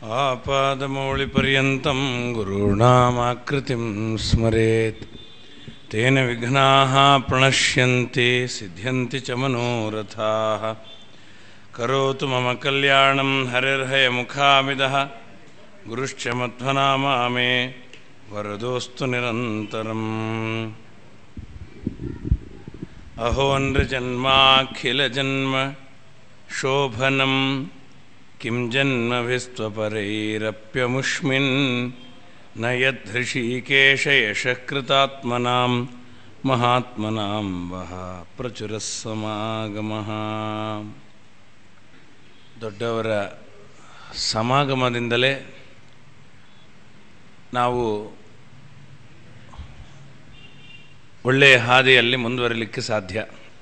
आपादमौलिपर्यन्तं गुरूणामाकृतिं स्मरेत् तेन विघ्नाः प्रणश्यन्ति सिद्ध्यन्ति च मनोरथाः करोतु मम कल्याणं हरिर्हयमुखामिदः गुरुश्च मध्वनामा मे वरदोऽस्तु निरन्तरम् अहो नृजन्माखिलजन्म शोभनं किं जन्मभिस्त्वपरैरप्यमुष्मिन् न यद्धृषीकेश यशः कृतात्मनां महात्मनां वः ಪ್ರಚುರः ಸಮಾಗಮಃ ದೊಡ್ಡವರ ಸಮಾಗಮದಿಂದಲೇ ನಾವು ಒಳ್ಳೆಯ ಹಾದಿಯಲ್ಲಿ ಮುಂದುವರಿಲಿಕ್ಕೆ ಸಾಧ್ಯ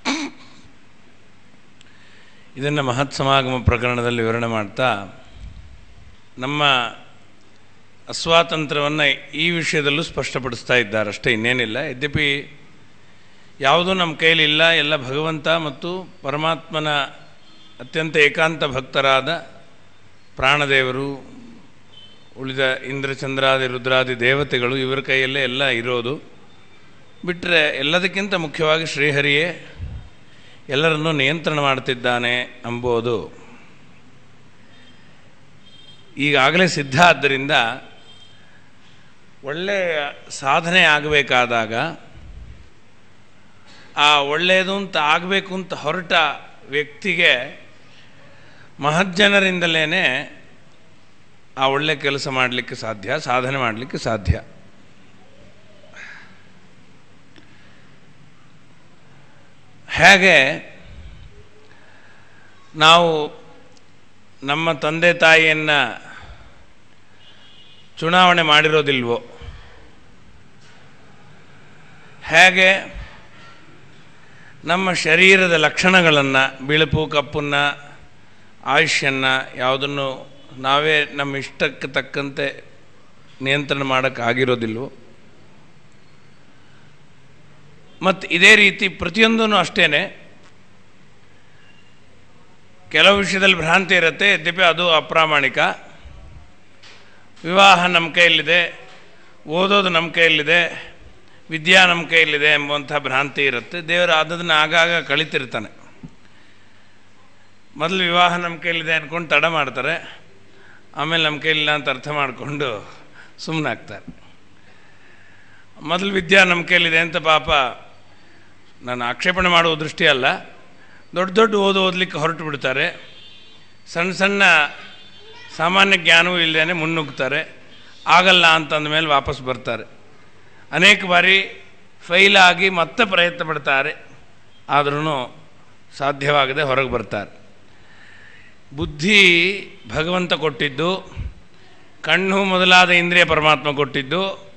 ಇದನ್ನು ಮಹತ್ ಸಮಾಗಮ ಪ್ರಕರಣದಲ್ಲಿ ವಿವರಣೆ ಮಾಡ್ತಾ ನಮ್ಮ ಅಸ್ವಾತಂತ್ರ್ಯವನ್ನು ಈ ವಿಷಯದಲ್ಲೂ ಸ್ಪಷ್ಟಪಡಿಸ್ತಾ ಇದ್ದಾರೆ ಅಷ್ಟೇ ಇನ್ನೇನಿಲ್ಲ ಯದ್ಯಪಿ ಯಾವುದೂ ನಮ್ಮ ಕೈಲಿ ಇಲ್ಲ ಎಲ್ಲ ಭಗವಂತ ಮತ್ತು ಪರಮಾತ್ಮನ ಅತ್ಯಂತ ಏಕಾಂತ ಭಕ್ತರಾದ ಪ್ರಾಣದೇವರು ಉಳಿದ ಇಂದ್ರಚಂದ್ರಾದಿ ರುದ್ರಾದಿ ದೇವತೆಗಳು ಇವರ ಕೈಯಲ್ಲೇ ಎಲ್ಲ ಇರೋದು ಬಿಟ್ಟರೆ ಎಲ್ಲದಕ್ಕಿಂತ ಮುಖ್ಯವಾಗಿ ಶ್ರೀಹರಿಯೇ ಎಲ್ಲರನ್ನೂ ನಿಯಂತ್ರಣ ಮಾಡ್ತಿದ್ದಾನೆ ಎಂಬುದು ಈಗಾಗಲೇ ಸಿದ್ಧ ಆದ್ದರಿಂದ ಒಳ್ಳೆಯ ಸಾಧನೆ ಆಗಬೇಕಾದಾಗ ಆ ಒಳ್ಳೆಯದು ಅಂತ ಆಗಬೇಕು ಅಂತ ಹೊರಟ ವ್ಯಕ್ತಿಗೆ ಮಹಜ್ಜನರಿಂದಲೇ ಆ ಒಳ್ಳೆಯ ಕೆಲಸ ಮಾಡಲಿಕ್ಕೆ ಸಾಧ್ಯ ಸಾಧನೆ ಮಾಡಲಿಕ್ಕೆ ಸಾಧ್ಯ ಹೇಗೆ ನಾವು ನಮ್ಮ ತಂದೆ ತಾಯಿಯನ್ನು ಚುನಾವಣೆ ಮಾಡಿರೋದಿಲ್ವೋ ಹೇಗೆ ನಮ್ಮ ಶರೀರದ ಲಕ್ಷಣಗಳನ್ನು ಬಿಳುಪು ಕಪ್ಪನ್ನು ಆಯುಷ್ಯನ್ನು ಯಾವುದನ್ನು ನಾವೇ ನಮ್ಮ ಇಷ್ಟಕ್ಕೆ ತಕ್ಕಂತೆ ನಿಯಂತ್ರಣ ಮಾಡೋಕ್ಕಾಗಿರೋದಿಲ್ವೋ ಮತ್ತು ಇದೇ ರೀತಿ ಪ್ರತಿಯೊಂದೂ ಅಷ್ಟೇ ಕೆಲವು ವಿಷಯದಲ್ಲಿ ಭ್ರಾಂತಿ ಇರುತ್ತೆ ಯದ್ಯಪಿ ಅದು ಅಪ್ರಾಮಾಣಿಕ ವಿವಾಹ ನಮ್ಮ ಕೈಯಲ್ಲಿದೆ ಓದೋದು ನಮ್ಮ ಕೈಯಲ್ಲಿದೆ ವಿದ್ಯಾ ನಮ್ಮ ಕೈಯಲ್ಲಿದೆ ಎಂಬುವಂಥ ಭ್ರಾಂತಿ ಇರುತ್ತೆ ದೇವರು ಅದನ್ನು ಆಗಾಗ ಕಳಿತಿರ್ತಾನೆ ಮೊದಲು ವಿವಾಹ ನಮ್ಮ ಕೈಯಲ್ಲಿದೆ ಅಂದ್ಕೊಂಡು ತಡ ಮಾಡ್ತಾರೆ ಆಮೇಲೆ ನಮ್ಮ ಕೈಲಿಲ್ಲ ಅಂತ ಅರ್ಥ ಮಾಡಿಕೊಂಡು ಸುಮ್ಮನಾಗ್ತಾರೆ ಮೊದಲು ವಿದ್ಯಾ ನಮ್ಮ ಕೈಲಿದೆ ಅಂತ ಪಾಪ ನಾನು ಆಕ್ಷೇಪಣೆ ಮಾಡುವ ದೃಷ್ಟಿ ಅಲ್ಲ ದೊಡ್ಡ ದೊಡ್ಡ ಓದು ಓದಲಿಕ್ಕೆ ಹೊರಟು ಬಿಡ್ತಾರೆ ಸಣ್ಣ ಸಣ್ಣ ಸಾಮಾನ್ಯ ಜ್ಞಾನವೂ ಇಲ್ಲದೇ ಮುನ್ನುಗ್ತಾರೆ ಆಗಲ್ಲ ಅಂತಂದ ಮೇಲೆ ವಾಪಸ್ ಬರ್ತಾರೆ ಅನೇಕ ಬಾರಿ ಫೈಲ್ ಆಗಿ ಮತ್ತೆ ಪ್ರಯತ್ನ ಪಡ್ತಾರೆ ಆದ್ರೂ ಸಾಧ್ಯವಾಗದೆ ಹೊರಗೆ ಬರ್ತಾರೆ ಬುದ್ಧಿ ಭಗವಂತ ಕೊಟ್ಟಿದ್ದು ಕಣ್ಣು ಮೊದಲಾದ ಇಂದ್ರಿಯ ಪರಮಾತ್ಮ ಕೊಟ್ಟಿದ್ದು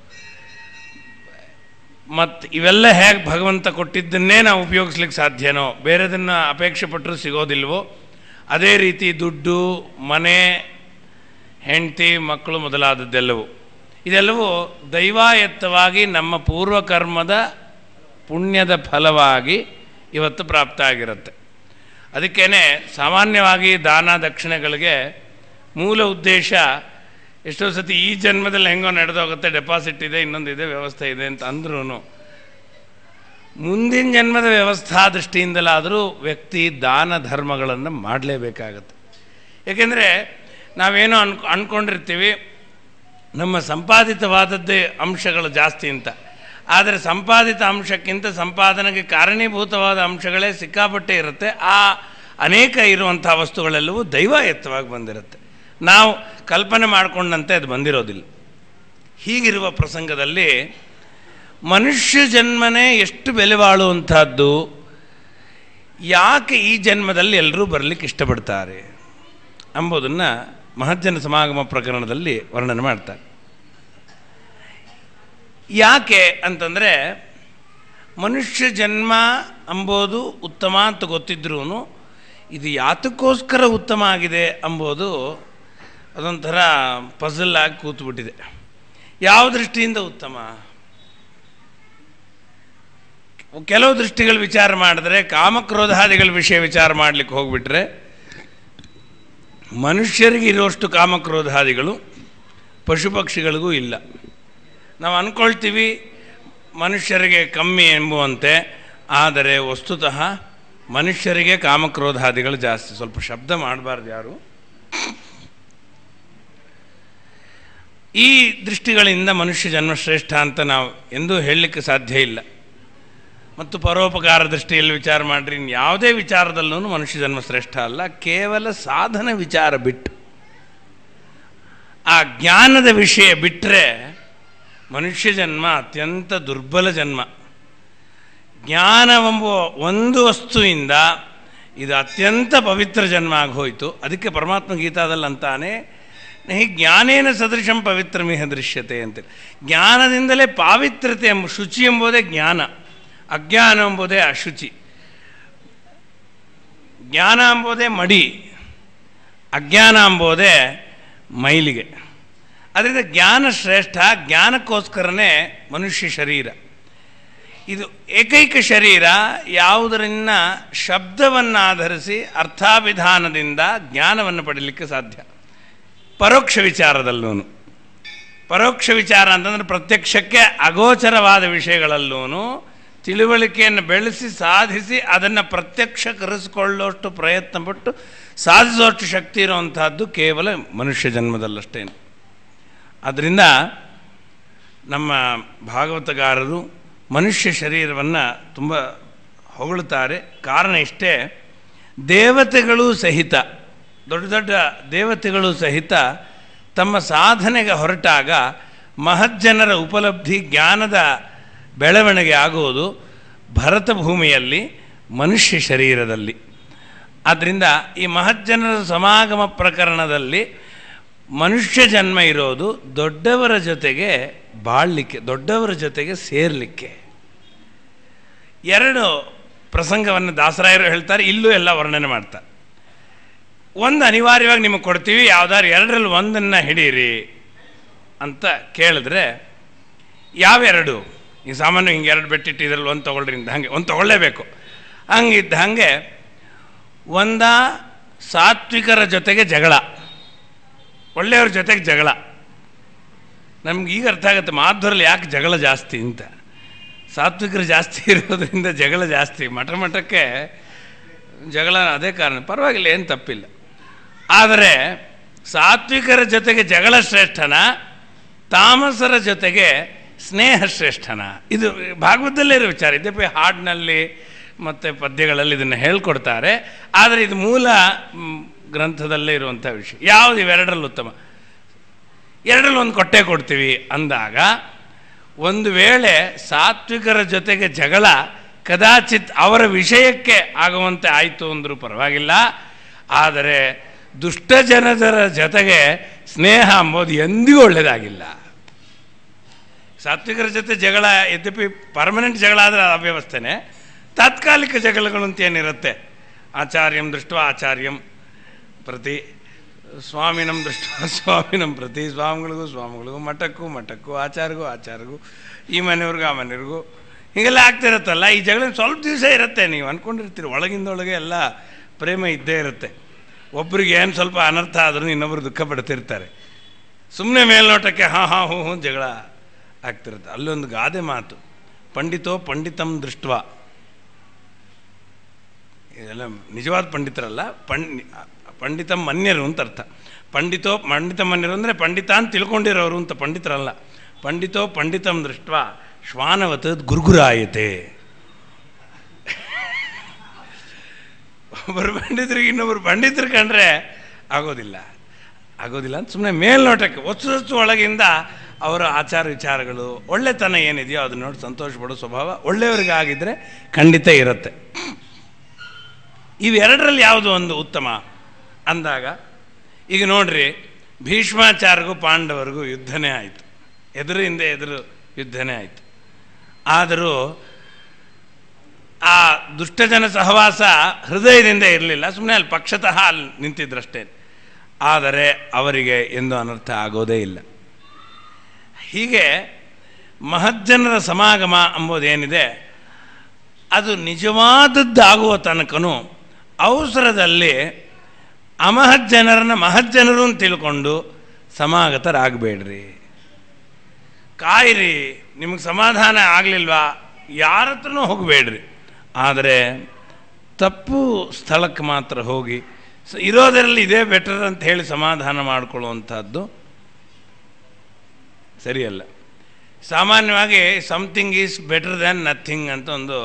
ಮತ್ತು ಇವೆಲ್ಲ ಹೇಗೆ ಭಗವಂತ ಕೊಟ್ಟಿದ್ದನ್ನೇ ನಾವು ಉಪಯೋಗಿಸ್ಲಿಕ್ಕೆ ಸಾಧ್ಯನೋ ಬೇರೆದನ್ನು ಅಪೇಕ್ಷೆ ಪಟ್ಟರೂ ಸಿಗೋದಿಲ್ವೋ ಅದೇ ರೀತಿ ದುಡ್ಡು ಮನೆ ಹೆಂಡತಿ ಮಕ್ಕಳು ಮೊದಲಾದದ್ದೆಲ್ಲವೂ ಇದೆಲ್ಲವೂ ದೈವಾಯತ್ತವಾಗಿ ನಮ್ಮ ಪೂರ್ವಕರ್ಮದ ಪುಣ್ಯದ ಫಲವಾಗಿ ಇವತ್ತು ಪ್ರಾಪ್ತ ಆಗಿರುತ್ತೆ ಅದಕ್ಕೇ ಸಾಮಾನ್ಯವಾಗಿ ದಾನ ದಕ್ಷಿಣೆಗಳಿಗೆ ಮೂಲ ಉದ್ದೇಶ ಎಷ್ಟೋ ಸತಿ ಈ ಜನ್ಮದಲ್ಲಿ ಹೆಂಗೋ ನಡೆದೋಗುತ್ತೆ ಡೆಪಾಸಿಟ್ ಇದೆ ಇನ್ನೊಂದಿದೆ ವ್ಯವಸ್ಥೆ ಇದೆ ಅಂತ ಅಂದ್ರೂ ಮುಂದಿನ ಜನ್ಮದ ವ್ಯವಸ್ಥಾ ದೃಷ್ಟಿಯಿಂದಲಾದರೂ ವ್ಯಕ್ತಿ ದಾನ ಧರ್ಮಗಳನ್ನು ಮಾಡಲೇಬೇಕಾಗತ್ತೆ ಏಕೆಂದರೆ ನಾವೇನೋ ಅನ್ ಅಂದ್ಕೊಂಡಿರ್ತೀವಿ ನಮ್ಮ ಸಂಪಾದಿತವಾದದ್ದೇ ಅಂಶಗಳು ಜಾಸ್ತಿ ಅಂತ ಆದರೆ ಸಂಪಾದಿತ ಅಂಶಕ್ಕಿಂತ ಸಂಪಾದನೆಗೆ ಕಾರಣೀಭೂತವಾದ ಅಂಶಗಳೇ ಸಿಕ್ಕಾಪಟ್ಟೆ ಇರುತ್ತೆ ಆ ಅನೇಕ ಇರುವಂಥ ವಸ್ತುಗಳೆಲ್ಲವೂ ದೈವಾಯತ್ತವಾಗಿ ಬಂದಿರುತ್ತೆ ನಾವು ಕಲ್ಪನೆ ಮಾಡಿಕೊಂಡಂತೆ ಅದು ಬಂದಿರೋದಿಲ್ಲ ಹೀಗಿರುವ ಪ್ರಸಂಗದಲ್ಲಿ ಮನುಷ್ಯ ಜನ್ಮನೇ ಎಷ್ಟು ಬೆಲೆ ಬಾಳುವಂಥದ್ದು ಯಾಕೆ ಈ ಜನ್ಮದಲ್ಲಿ ಎಲ್ಲರೂ ಬರಲಿಕ್ಕೆ ಇಷ್ಟಪಡ್ತಾರೆ ಎಂಬುದನ್ನು ಮಹಜ್ಜನ ಸಮಾಗಮ ಪ್ರಕರಣದಲ್ಲಿ ವರ್ಣನೆ ಮಾಡ್ತಾರೆ ಯಾಕೆ ಅಂತಂದರೆ ಮನುಷ್ಯ ಜನ್ಮ ಅಂಬೋದು ಉತ್ತಮ ಅಂತ ಗೊತ್ತಿದ್ರೂ ಇದು ಯಾತಕ್ಕೋಸ್ಕರ ಉತ್ತಮ ಆಗಿದೆ ಅಂಬೋದು ಅದೊಂಥರ ಪಝಲ್ ಆಗಿ ಕೂತ್ಬಿಟ್ಟಿದೆ ಯಾವ ದೃಷ್ಟಿಯಿಂದ ಉತ್ತಮ ಕೆಲವು ದೃಷ್ಟಿಗಳು ವಿಚಾರ ಮಾಡಿದ್ರೆ ಕಾಮಕ್ರೋಧಾದಿಗಳ ವಿಷಯ ವಿಚಾರ ಮಾಡಲಿಕ್ಕೆ ಹೋಗ್ಬಿಟ್ರೆ ಮನುಷ್ಯರಿಗೆ ಇರುವಷ್ಟು ಕಾಮಕ್ರೋಧಾದಿಗಳು ಪಶು ಪಕ್ಷಿಗಳಿಗೂ ಇಲ್ಲ ನಾವು ಅಂದ್ಕೊಳ್ತೀವಿ ಮನುಷ್ಯರಿಗೆ ಕಮ್ಮಿ ಎಂಬುವಂತೆ ಆದರೆ ವಸ್ತುತಃ ಮನುಷ್ಯರಿಗೆ ಕಾಮಕ್ರೋಧಾದಿಗಳು ಜಾಸ್ತಿ ಸ್ವಲ್ಪ ಶಬ್ದ ಮಾಡಬಾರ್ದು ಯಾರು ಈ ದೃಷ್ಟಿಗಳಿಂದ ಮನುಷ್ಯ ಜನ್ಮ ಶ್ರೇಷ್ಠ ಅಂತ ನಾವು ಎಂದೂ ಹೇಳಲಿಕ್ಕೆ ಸಾಧ್ಯ ಇಲ್ಲ ಮತ್ತು ಪರೋಪಕಾರ ದೃಷ್ಟಿಯಲ್ಲಿ ವಿಚಾರ ಮಾಡಿರಿ ಇನ್ನು ಯಾವುದೇ ವಿಚಾರದಲ್ಲೂ ಮನುಷ್ಯ ಜನ್ಮ ಶ್ರೇಷ್ಠ ಅಲ್ಲ ಕೇವಲ ಸಾಧನ ವಿಚಾರ ಬಿಟ್ಟು ಆ ಜ್ಞಾನದ ವಿಷಯ ಬಿಟ್ಟರೆ ಮನುಷ್ಯ ಜನ್ಮ ಅತ್ಯಂತ ದುರ್ಬಲ ಜನ್ಮ ಜ್ಞಾನವೆಂಬ ಒಂದು ವಸ್ತುವಿಂದ ಇದು ಅತ್ಯಂತ ಪವಿತ್ರ ಜನ್ಮ ಆಗೋಯ್ತು ಅದಕ್ಕೆ ಪರಮಾತ್ಮ ಗೀತಾದಲ್ಲಿ ಅಂತಾನೆ ನಹಿ ಜ್ಞಾನೇನ ಸದೃಶಂ ಪವಿತ್ರಮಿಹ ದೃಶ್ಯತೆ ಅಂತೇಳಿ ಜ್ಞಾನದಿಂದಲೇ ಪಾವಿತ್ರತೆ ಎಂಬ ಶುಚಿ ಎಂಬುದೇ ಜ್ಞಾನ ಅಜ್ಞಾನ ಎಂಬುದೇ ಅಶುಚಿ ಜ್ಞಾನ ಎಂಬುದೇ ಮಡಿ ಅಜ್ಞಾನ ಎಂಬುದೇ ಮೈಲಿಗೆ ಅದರಿಂದ ಜ್ಞಾನ ಶ್ರೇಷ್ಠ ಜ್ಞಾನಕ್ಕೋಸ್ಕರನೇ ಮನುಷ್ಯ ಶರೀರ ಇದು ಏಕೈಕ ಶರೀರ ಯಾವುದರಿಂದ ಶಬ್ದವನ್ನು ಆಧರಿಸಿ ಅರ್ಥಾಭಿಧಾನದಿಂದ ಜ್ಞಾನವನ್ನು ಪಡೀಲಿಕ್ಕೆ ಸಾಧ್ಯ ಪರೋಕ್ಷ ವಿಚಾರದಲ್ಲೂ ಪರೋಕ್ಷ ವಿಚಾರ ಅಂತಂದರೆ ಪ್ರತ್ಯಕ್ಷಕ್ಕೆ ಅಗೋಚರವಾದ ವಿಷಯಗಳಲ್ಲೂ ತಿಳುವಳಿಕೆಯನ್ನು ಬೆಳೆಸಿ ಸಾಧಿಸಿ ಅದನ್ನು ಪ್ರತ್ಯಕ್ಷಕರಿಸಿಕೊಳ್ಳುವಷ್ಟು ಪ್ರಯತ್ನ ಪಟ್ಟು ಸಾಧಿಸುವಷ್ಟು ಶಕ್ತಿ ಇರುವಂತಹದ್ದು ಕೇವಲ ಮನುಷ್ಯ ಜನ್ಮದಲ್ಲಷ್ಟೇ ಆದ್ದರಿಂದ ನಮ್ಮ ಭಾಗವತಗಾರರು ಮನುಷ್ಯ ಶರೀರವನ್ನು ತುಂಬ ಹೊಗಳುತ್ತಾರೆ ಕಾರಣ ಇಷ್ಟೇ ದೇವತೆಗಳು ಸಹಿತ ದೊಡ್ಡ ದೊಡ್ಡ ದೇವತೆಗಳು ಸಹಿತ ತಮ್ಮ ಸಾಧನೆಗೆ ಹೊರಟಾಗ ಮಹಜ್ಜನರ ಉಪಲಬ್ಧಿ ಜ್ಞಾನದ ಬೆಳವಣಿಗೆ ಆಗುವುದು ಭರತ ಭೂಮಿಯಲ್ಲಿ ಮನುಷ್ಯ ಶರೀರದಲ್ಲಿ ಆದ್ದರಿಂದ ಈ ಮಹಜ್ಜನರ ಸಮಾಗಮ ಪ್ರಕರಣದಲ್ಲಿ ಮನುಷ್ಯ ಜನ್ಮ ಇರೋದು ದೊಡ್ಡವರ ಜೊತೆಗೆ ಬಾಳಲಿಕ್ಕೆ ದೊಡ್ಡವರ ಜೊತೆಗೆ ಸೇರಲಿಕ್ಕೆ ಎರಡು ಪ್ರಸಂಗವನ್ನು ದಾಸರಾಯರು ಹೇಳ್ತಾರೆ ಇಲ್ಲೂ ಎಲ್ಲ ವರ್ಣನೆ ಮಾಡ್ತಾರೆ ಒಂದು ಅನಿವಾರ್ಯವಾಗಿ ನಿಮಗೆ ಕೊಡ್ತೀವಿ ಯಾವ್ದಾದ್ರು ಎರಡರಲ್ಲಿ ಒಂದನ್ನು ಹಿಡೀರಿ ಅಂತ ಕೇಳಿದ್ರೆ ಯಾವೆರಡು ಈ ಸಾಮಾನ್ಯ ಹಿಂಗೆ ಎರಡು ಬೆಟ್ಟಿಟ್ಟು ಇದರಲ್ಲಿ ಒಂದು ತೊಗೊಳ್ರಿ ಅಂತ ಹಾಗೆ ಒಂದು ತೊಗೊಳ್ಳೇಬೇಕು ಹಂಗಿದ್ದ ಹಾಗೆ ಒಂದ ಸಾತ್ವಿಕರ ಜೊತೆಗೆ ಜಗಳ ಒಳ್ಳೆಯವ್ರ ಜೊತೆಗೆ ಜಗಳ ನಮ್ಗೆ ಈಗ ಅರ್ಥ ಆಗುತ್ತೆ ಮಾಧ್ವರಲ್ಲಿ ಯಾಕೆ ಜಗಳ ಜಾಸ್ತಿ ಅಂತ ಸಾತ್ವಿಕರು ಜಾಸ್ತಿ ಇರೋದ್ರಿಂದ ಜಗಳ ಜಾಸ್ತಿ ಮಠ ಮಠಕ್ಕೆ ಜಗಳ ಅದೇ ಕಾರಣ ಪರವಾಗಿಲ್ಲ ಏನು ತಪ್ಪಿಲ್ಲ ಆದರೆ ಸಾತ್ವಿಕರ ಜೊತೆಗೆ ಜಗಳ ಶ್ರೇಷ್ಠನ ತಾಮಸರ ಜೊತೆಗೆ ಸ್ನೇಹ ಶ್ರೇಷ್ಠನ ಇದು ಭಾಗವತದಲ್ಲೇ ಇರೋ ವಿಚಾರ ಇದ್ಯಪ್ಪ ಹಾಡಿನಲ್ಲಿ ಮತ್ತು ಪದ್ಯಗಳಲ್ಲಿ ಇದನ್ನು ಹೇಳ್ಕೊಡ್ತಾರೆ ಆದರೆ ಇದು ಮೂಲ ಮ್, ಗ್ರಂಥದಲ್ಲೇ ಇರುವಂಥ ವಿಷಯ ಯಾವುದು ಇವೆರಡರಲ್ಲಿ ಉತ್ತಮ ಎರಡರಲ್ಲಿ ಒಂದು ಕೊಟ್ಟೆ ಕೊಡ್ತೀವಿ ಅಂದಾಗ ಒಂದು ವೇಳೆ ಸಾತ್ವಿಕರ ಜೊತೆಗೆ ಜಗಳ ಕದಾಚಿತ್ ಅವರ ವಿಷಯಕ್ಕೆ ಆಗುವಂತೆ ಆಯಿತು ಅಂದರೂ ಪರವಾಗಿಲ್ಲ ಆದರೆ ದುಷ್ಟ ಜನದರ ಜೊತೆಗೆ ಸ್ನೇಹ ಅಂಬೋದು ಎಂದಿಗೂ ಒಳ್ಳೆಯದಾಗಿಲ್ಲ ಸಾತ್ವಿಕರ ಜೊತೆ ಜಗಳ ಯದ್ಯಪಿ ಪರ್ಮನೆಂಟ್ ಜಗಳ ಆದರೆ ಅದು ಅವ್ಯವಸ್ಥೆನೇ ತಾತ್ಕಾಲಿಕ ಜಗಳಗಳು ಅಂತ ಏನಿರುತ್ತೆ ಆಚಾರ್ಯಂ ದೃಷ್ಟ ಆಚಾರ್ಯಂ ಪ್ರತಿ ಸ್ವಾಮಿನಂ ದೃಷ್ಟ ಸ್ವಾಮಿನಂ ಪ್ರತಿ ಸ್ವಾಮಿಗಳಿಗೂ ಸ್ವಾಮಿಗಳಿಗೂ ಮಠಕ್ಕೂ ಮಠಕ್ಕೂ ಆಚಾರ್ಗೂ ಆಚಾರ್ಗೂ ಈ ಮನೆಯವ್ರಿಗೂ ಆ ಮನೆಯವ್ರಿಗೂ ಹೀಗೆಲ್ಲ ಆಗ್ತಿರತ್ತಲ್ಲ ಈ ಜಗಳ ಸ್ವಲ್ಪ ದಿವಸ ಇರುತ್ತೆ ನೀವು ಅಂದ್ಕೊಂಡಿರ್ತೀರಿ ಒಳಗಿಂದೊಳಗೆ ಎಲ್ಲ ಪ್ರೇಮ ಇದ್ದೇ ಇರುತ್ತೆ ಒಬ್ರಿಗೆ ಏನು ಸ್ವಲ್ಪ ಅನರ್ಥ ಆದ್ರೂ ಇನ್ನೊಬ್ರು ದುಃಖ ಪಡ್ತಿರ್ತಾರೆ ಸುಮ್ಮನೆ ಮೇಲ್ನೋಟಕ್ಕೆ ಹಾಂ ಹಾಂ ಹ್ಞೂ ಹ್ಞೂ ಜಗಳ ಆಗ್ತಿರುತ್ತೆ ಅಲ್ಲೊಂದು ಗಾದೆ ಮಾತು ಪಂಡಿತೋ ಪಂಡಿತಂ ದೃಷ್ಟ ಇದೆಲ್ಲ ನಿಜವಾದ ಪಂಡಿತರಲ್ಲ ಪಂಡಿ ಪಂಡಿತ ಮನ್ಯರು ಅಂತ ಅರ್ಥ ಪಂಡಿತೋ ಪಂಡಿತ ಮನ್ಯರು ಅಂದರೆ ಪಂಡಿತ ಅಂತ ತಿಳ್ಕೊಂಡಿರೋರು ಅಂತ ಪಂಡಿತರಲ್ಲ ಪಂಡಿತೋ ಪಂಡಿತಂ ದೃಷ್ಟ ಶ್ವಾನವತ್ ಗುರುಗುರಾಯತೆ ಒಬ್ಬರು ಪಂಡಿತರಿಗೆ ಇನ್ನೊಬ್ಬರು ಪಂಡಿತರು ಕಂಡ್ರೆ ಆಗೋದಿಲ್ಲ ಆಗೋದಿಲ್ಲ ಅಂತ ಸುಮ್ಮನೆ ಮೇಲ್ನೋಟಕ್ಕೆ ಹೊತ್ತು ಹೊತ್ತು ಒಳಗಿಂದ ಅವರ ಆಚಾರ ವಿಚಾರಗಳು ಒಳ್ಳೆತನ ಏನಿದೆಯೋ ಅದನ್ನ ನೋಡಿ ಸಂತೋಷ ಪಡೋ ಸ್ವಭಾವ ಒಳ್ಳೆಯವರಿಗೆ ಆಗಿದ್ದರೆ ಖಂಡಿತ ಇರುತ್ತೆ ಇವೆರಡರಲ್ಲಿ ಯಾವುದು ಒಂದು ಉತ್ತಮ ಅಂದಾಗ ಈಗ ನೋಡ್ರಿ ಭೀಷ್ಮಾಚಾರ್ಗೂ ಪಾಂಡವರಿಗೂ ಯುದ್ಧನೇ ಆಯಿತು ಎದುರಿಂದ ಎದುರು ಯುದ್ಧನೇ ಆಯಿತು ಆದರೂ ಆ ದುಷ್ಟಜನ ಸಹವಾಸ ಹೃದಯದಿಂದ ಇರಲಿಲ್ಲ ಸುಮ್ಮನೆ ಅಲ್ಲಿ ಪಕ್ಷತಃ ಅಲ್ಲಿ ನಿಂತಿದ್ರಷ್ಟೇ ಆದರೆ ಅವರಿಗೆ ಎಂದು ಅನರ್ಥ ಆಗೋದೇ ಇಲ್ಲ ಹೀಗೆ ಮಹಜ್ಜನರ ಸಮಾಗಮ ಎಂಬುದೇನಿದೆ ಅದು ನಿಜವಾದದ್ದಾಗುವ ತನಕನೂ ಅವಸರದಲ್ಲಿ ಅಮಹತ್ ಜನರನ್ನ ಮಹತ್ ಜನರು ಅಂತ ತಿಳ್ಕೊಂಡು ಸಮಾಗತರಾಗಬೇಡ್ರಿ ಕಾಯಿರಿ ನಿಮಗೆ ಸಮಾಧಾನ ಆಗಲಿಲ್ವಾ ಯಾರ ಹತ್ರನೂ ಹೋಗಬೇಡ್ರಿ ಆದರೆ ತಪ್ಪು ಸ್ಥಳಕ್ಕೆ ಮಾತ್ರ ಹೋಗಿ ಸ- ಇರೋದರಲ್ಲಿ ಇದೇ ಬೆಟರ್ ಅಂತ ಹೇಳಿ ಸಮಾಧಾನ ಮಾಡಿಕೊಳ್ಳುವಂಥದ್ದು ಸರಿಯಲ್ಲ ಸಾಮಾನ್ಯವಾಗಿ something is better than nothing ಅಂತ ಒಂದು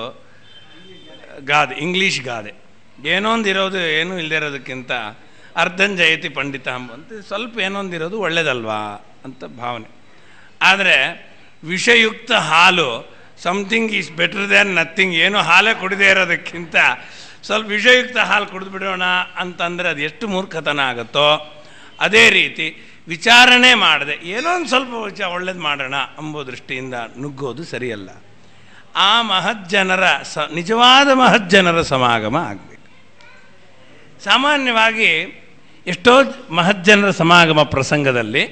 ಗಾದೆ ಇಂಗ್ಲೀಷ್ ಗಾದೆ ಏನೋ ಒಂದು ಇರೋದು ಏನೂ ಇಲ್ಲದೆ ಇರೋದಕ್ಕಿಂತ ಅರ್ಧನ್ ಜಯತಿ ಪಂಡಿತ ಅಂತ ಸ್ವಲ್ಪ ಏನೋ ಒಂದು ಇರೋದು ಒಳ್ಳೇದಲ್ವಾ ಅಂತ ಭಾವನೆ ಆದರೆ ವಿಷಯುಕ್ತ ಹಾಲು something is better than nothing ಏನು ಹಾಲೇ ಕುಡಿದೇ ಇರೋದಕ್ಕಿಂತ ಸ್ವಲ್ಪ ವಿಷಯುಕ್ತ ಹಾಲು ಕುಡಿದು ಬಿಡೋಣ ಅಂತಂದರೆ ಅದು ಎಷ್ಟು ಮೂರ್ಖತನ ಆಗುತ್ತೋ ಅದೇ ರೀತಿ ವಿಚಾರಣೆ ಮಾಡದೆ ಏನೋ ಒಂದು ಸ್ವಲ್ಪ ವಿಚಾರ ಒಳ್ಳೇದು ಮಾಡೋಣ ಎಂಬೋ ದೃಷ್ಟಿಯಿಂದ ನುಗ್ಗೋದು ಸರಿಯಲ್ಲ ಆ ಮಹಜ್ಜನರ ಸ ನಿಜವಾದ ಮಹಜ್ಜನರ ಸಮಾಗಮ ಆಗಬೇಕು ಸಾಮಾನ್ಯವಾಗಿ ಎಷ್ಟೋ ಮಹಜ್ಜನರ ಸಮಾಗಮ ಪ್ರಸಂಗದಲ್ಲಿ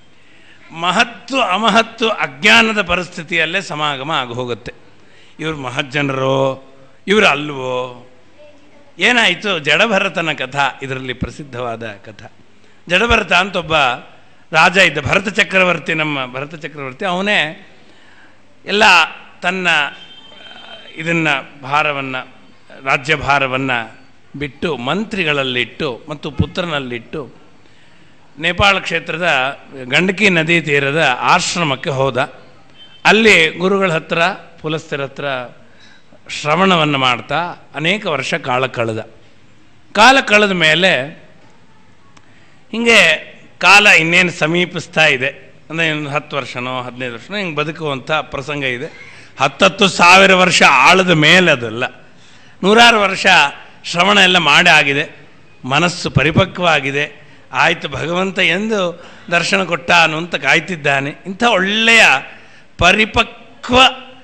ಮಹತ್ತು ಅಮಹತ್ತು ಅಜ್ಞಾನದ ಪರಿಸ್ಥಿತಿಯಲ್ಲೇ ಸಮಾಗಮ ಆಗಿ ಹೋಗುತ್ತೆ ಇವರು ಮಹಜ್ಜನರೋ ಇವರು ಅಲ್ವೋ ಏನಾಯಿತು ಜಡಭರತನ ಕಥಾ ಇದರಲ್ಲಿ ಪ್ರಸಿದ್ಧವಾದ ಕಥಾ ಜಡಭರತ ಅಂತ ಒಬ್ಬ ರಾಜ ಇದ್ದ ಭರತ ಚಕ್ರವರ್ತಿ ನಮ್ಮ ಭರತ ಚಕ್ರವರ್ತಿ ಅವನೇ ಎಲ್ಲ ತನ್ನ ಇದನ್ನು ಭಾರವನ್ನು ರಾಜ್ಯಭಾರವನ್ನು ಬಿಟ್ಟು ಮಂತ್ರಿಗಳಲ್ಲಿಟ್ಟು ಮತ್ತು ಪುತ್ರನಲ್ಲಿಟ್ಟು ನೇಪಾಳ ಕ್ಷೇತ್ರದ ಗಂಡಕಿ ನದಿ ತೀರದ ಆಶ್ರಮಕ್ಕೆ ಹೋದ ಅಲ್ಲಿ ಗುರುಗಳ ಹತ್ರ ಪುಲಸ್ತರ ಹತ್ರ ಶ್ರವಣವನ್ನು ಮಾಡ್ತಾ ಅನೇಕ ವರ್ಷ ಕಾಲ ಕಳೆದ ಕಾಲ ಕಳೆದ ಮೇಲೆ ಹೀಗೆ ಕಾಲ ಇನ್ನೇನು ಸಮೀಪಿಸ್ತಾ ಇದೆ ಅಂದರೆ ಇನ್ನು ಹತ್ತು ವರ್ಷನೋ ಹದಿನೈದು ವರ್ಷನೋ ಹಿಂಗೆ ಬದುಕುವಂಥ ಪ್ರಸಂಗ ಇದೆ ಹತ್ತತ್ತು ಸಾವಿರ ವರ್ಷ ಆಳದ ಮೇಲೆ ಅದಲ್ಲ ನೂರಾರು ವರ್ಷ ಶ್ರವಣ ಎಲ್ಲ ಮಾಡಿ ಆಗಿದೆ ಮನಸ್ಸು ಪರಿಪಕ್ವವಾಗಿದೆ ಆಯಿತು ಭಗವಂತ ಎಂದು ದರ್ಶನ ಕೊಟ್ಟಾನು ಅಂತ ಕಾಯ್ತಿದ್ದಾನೆ ಇಂಥ ಒಳ್ಳೆಯ ಪರಿಪಕ್ವ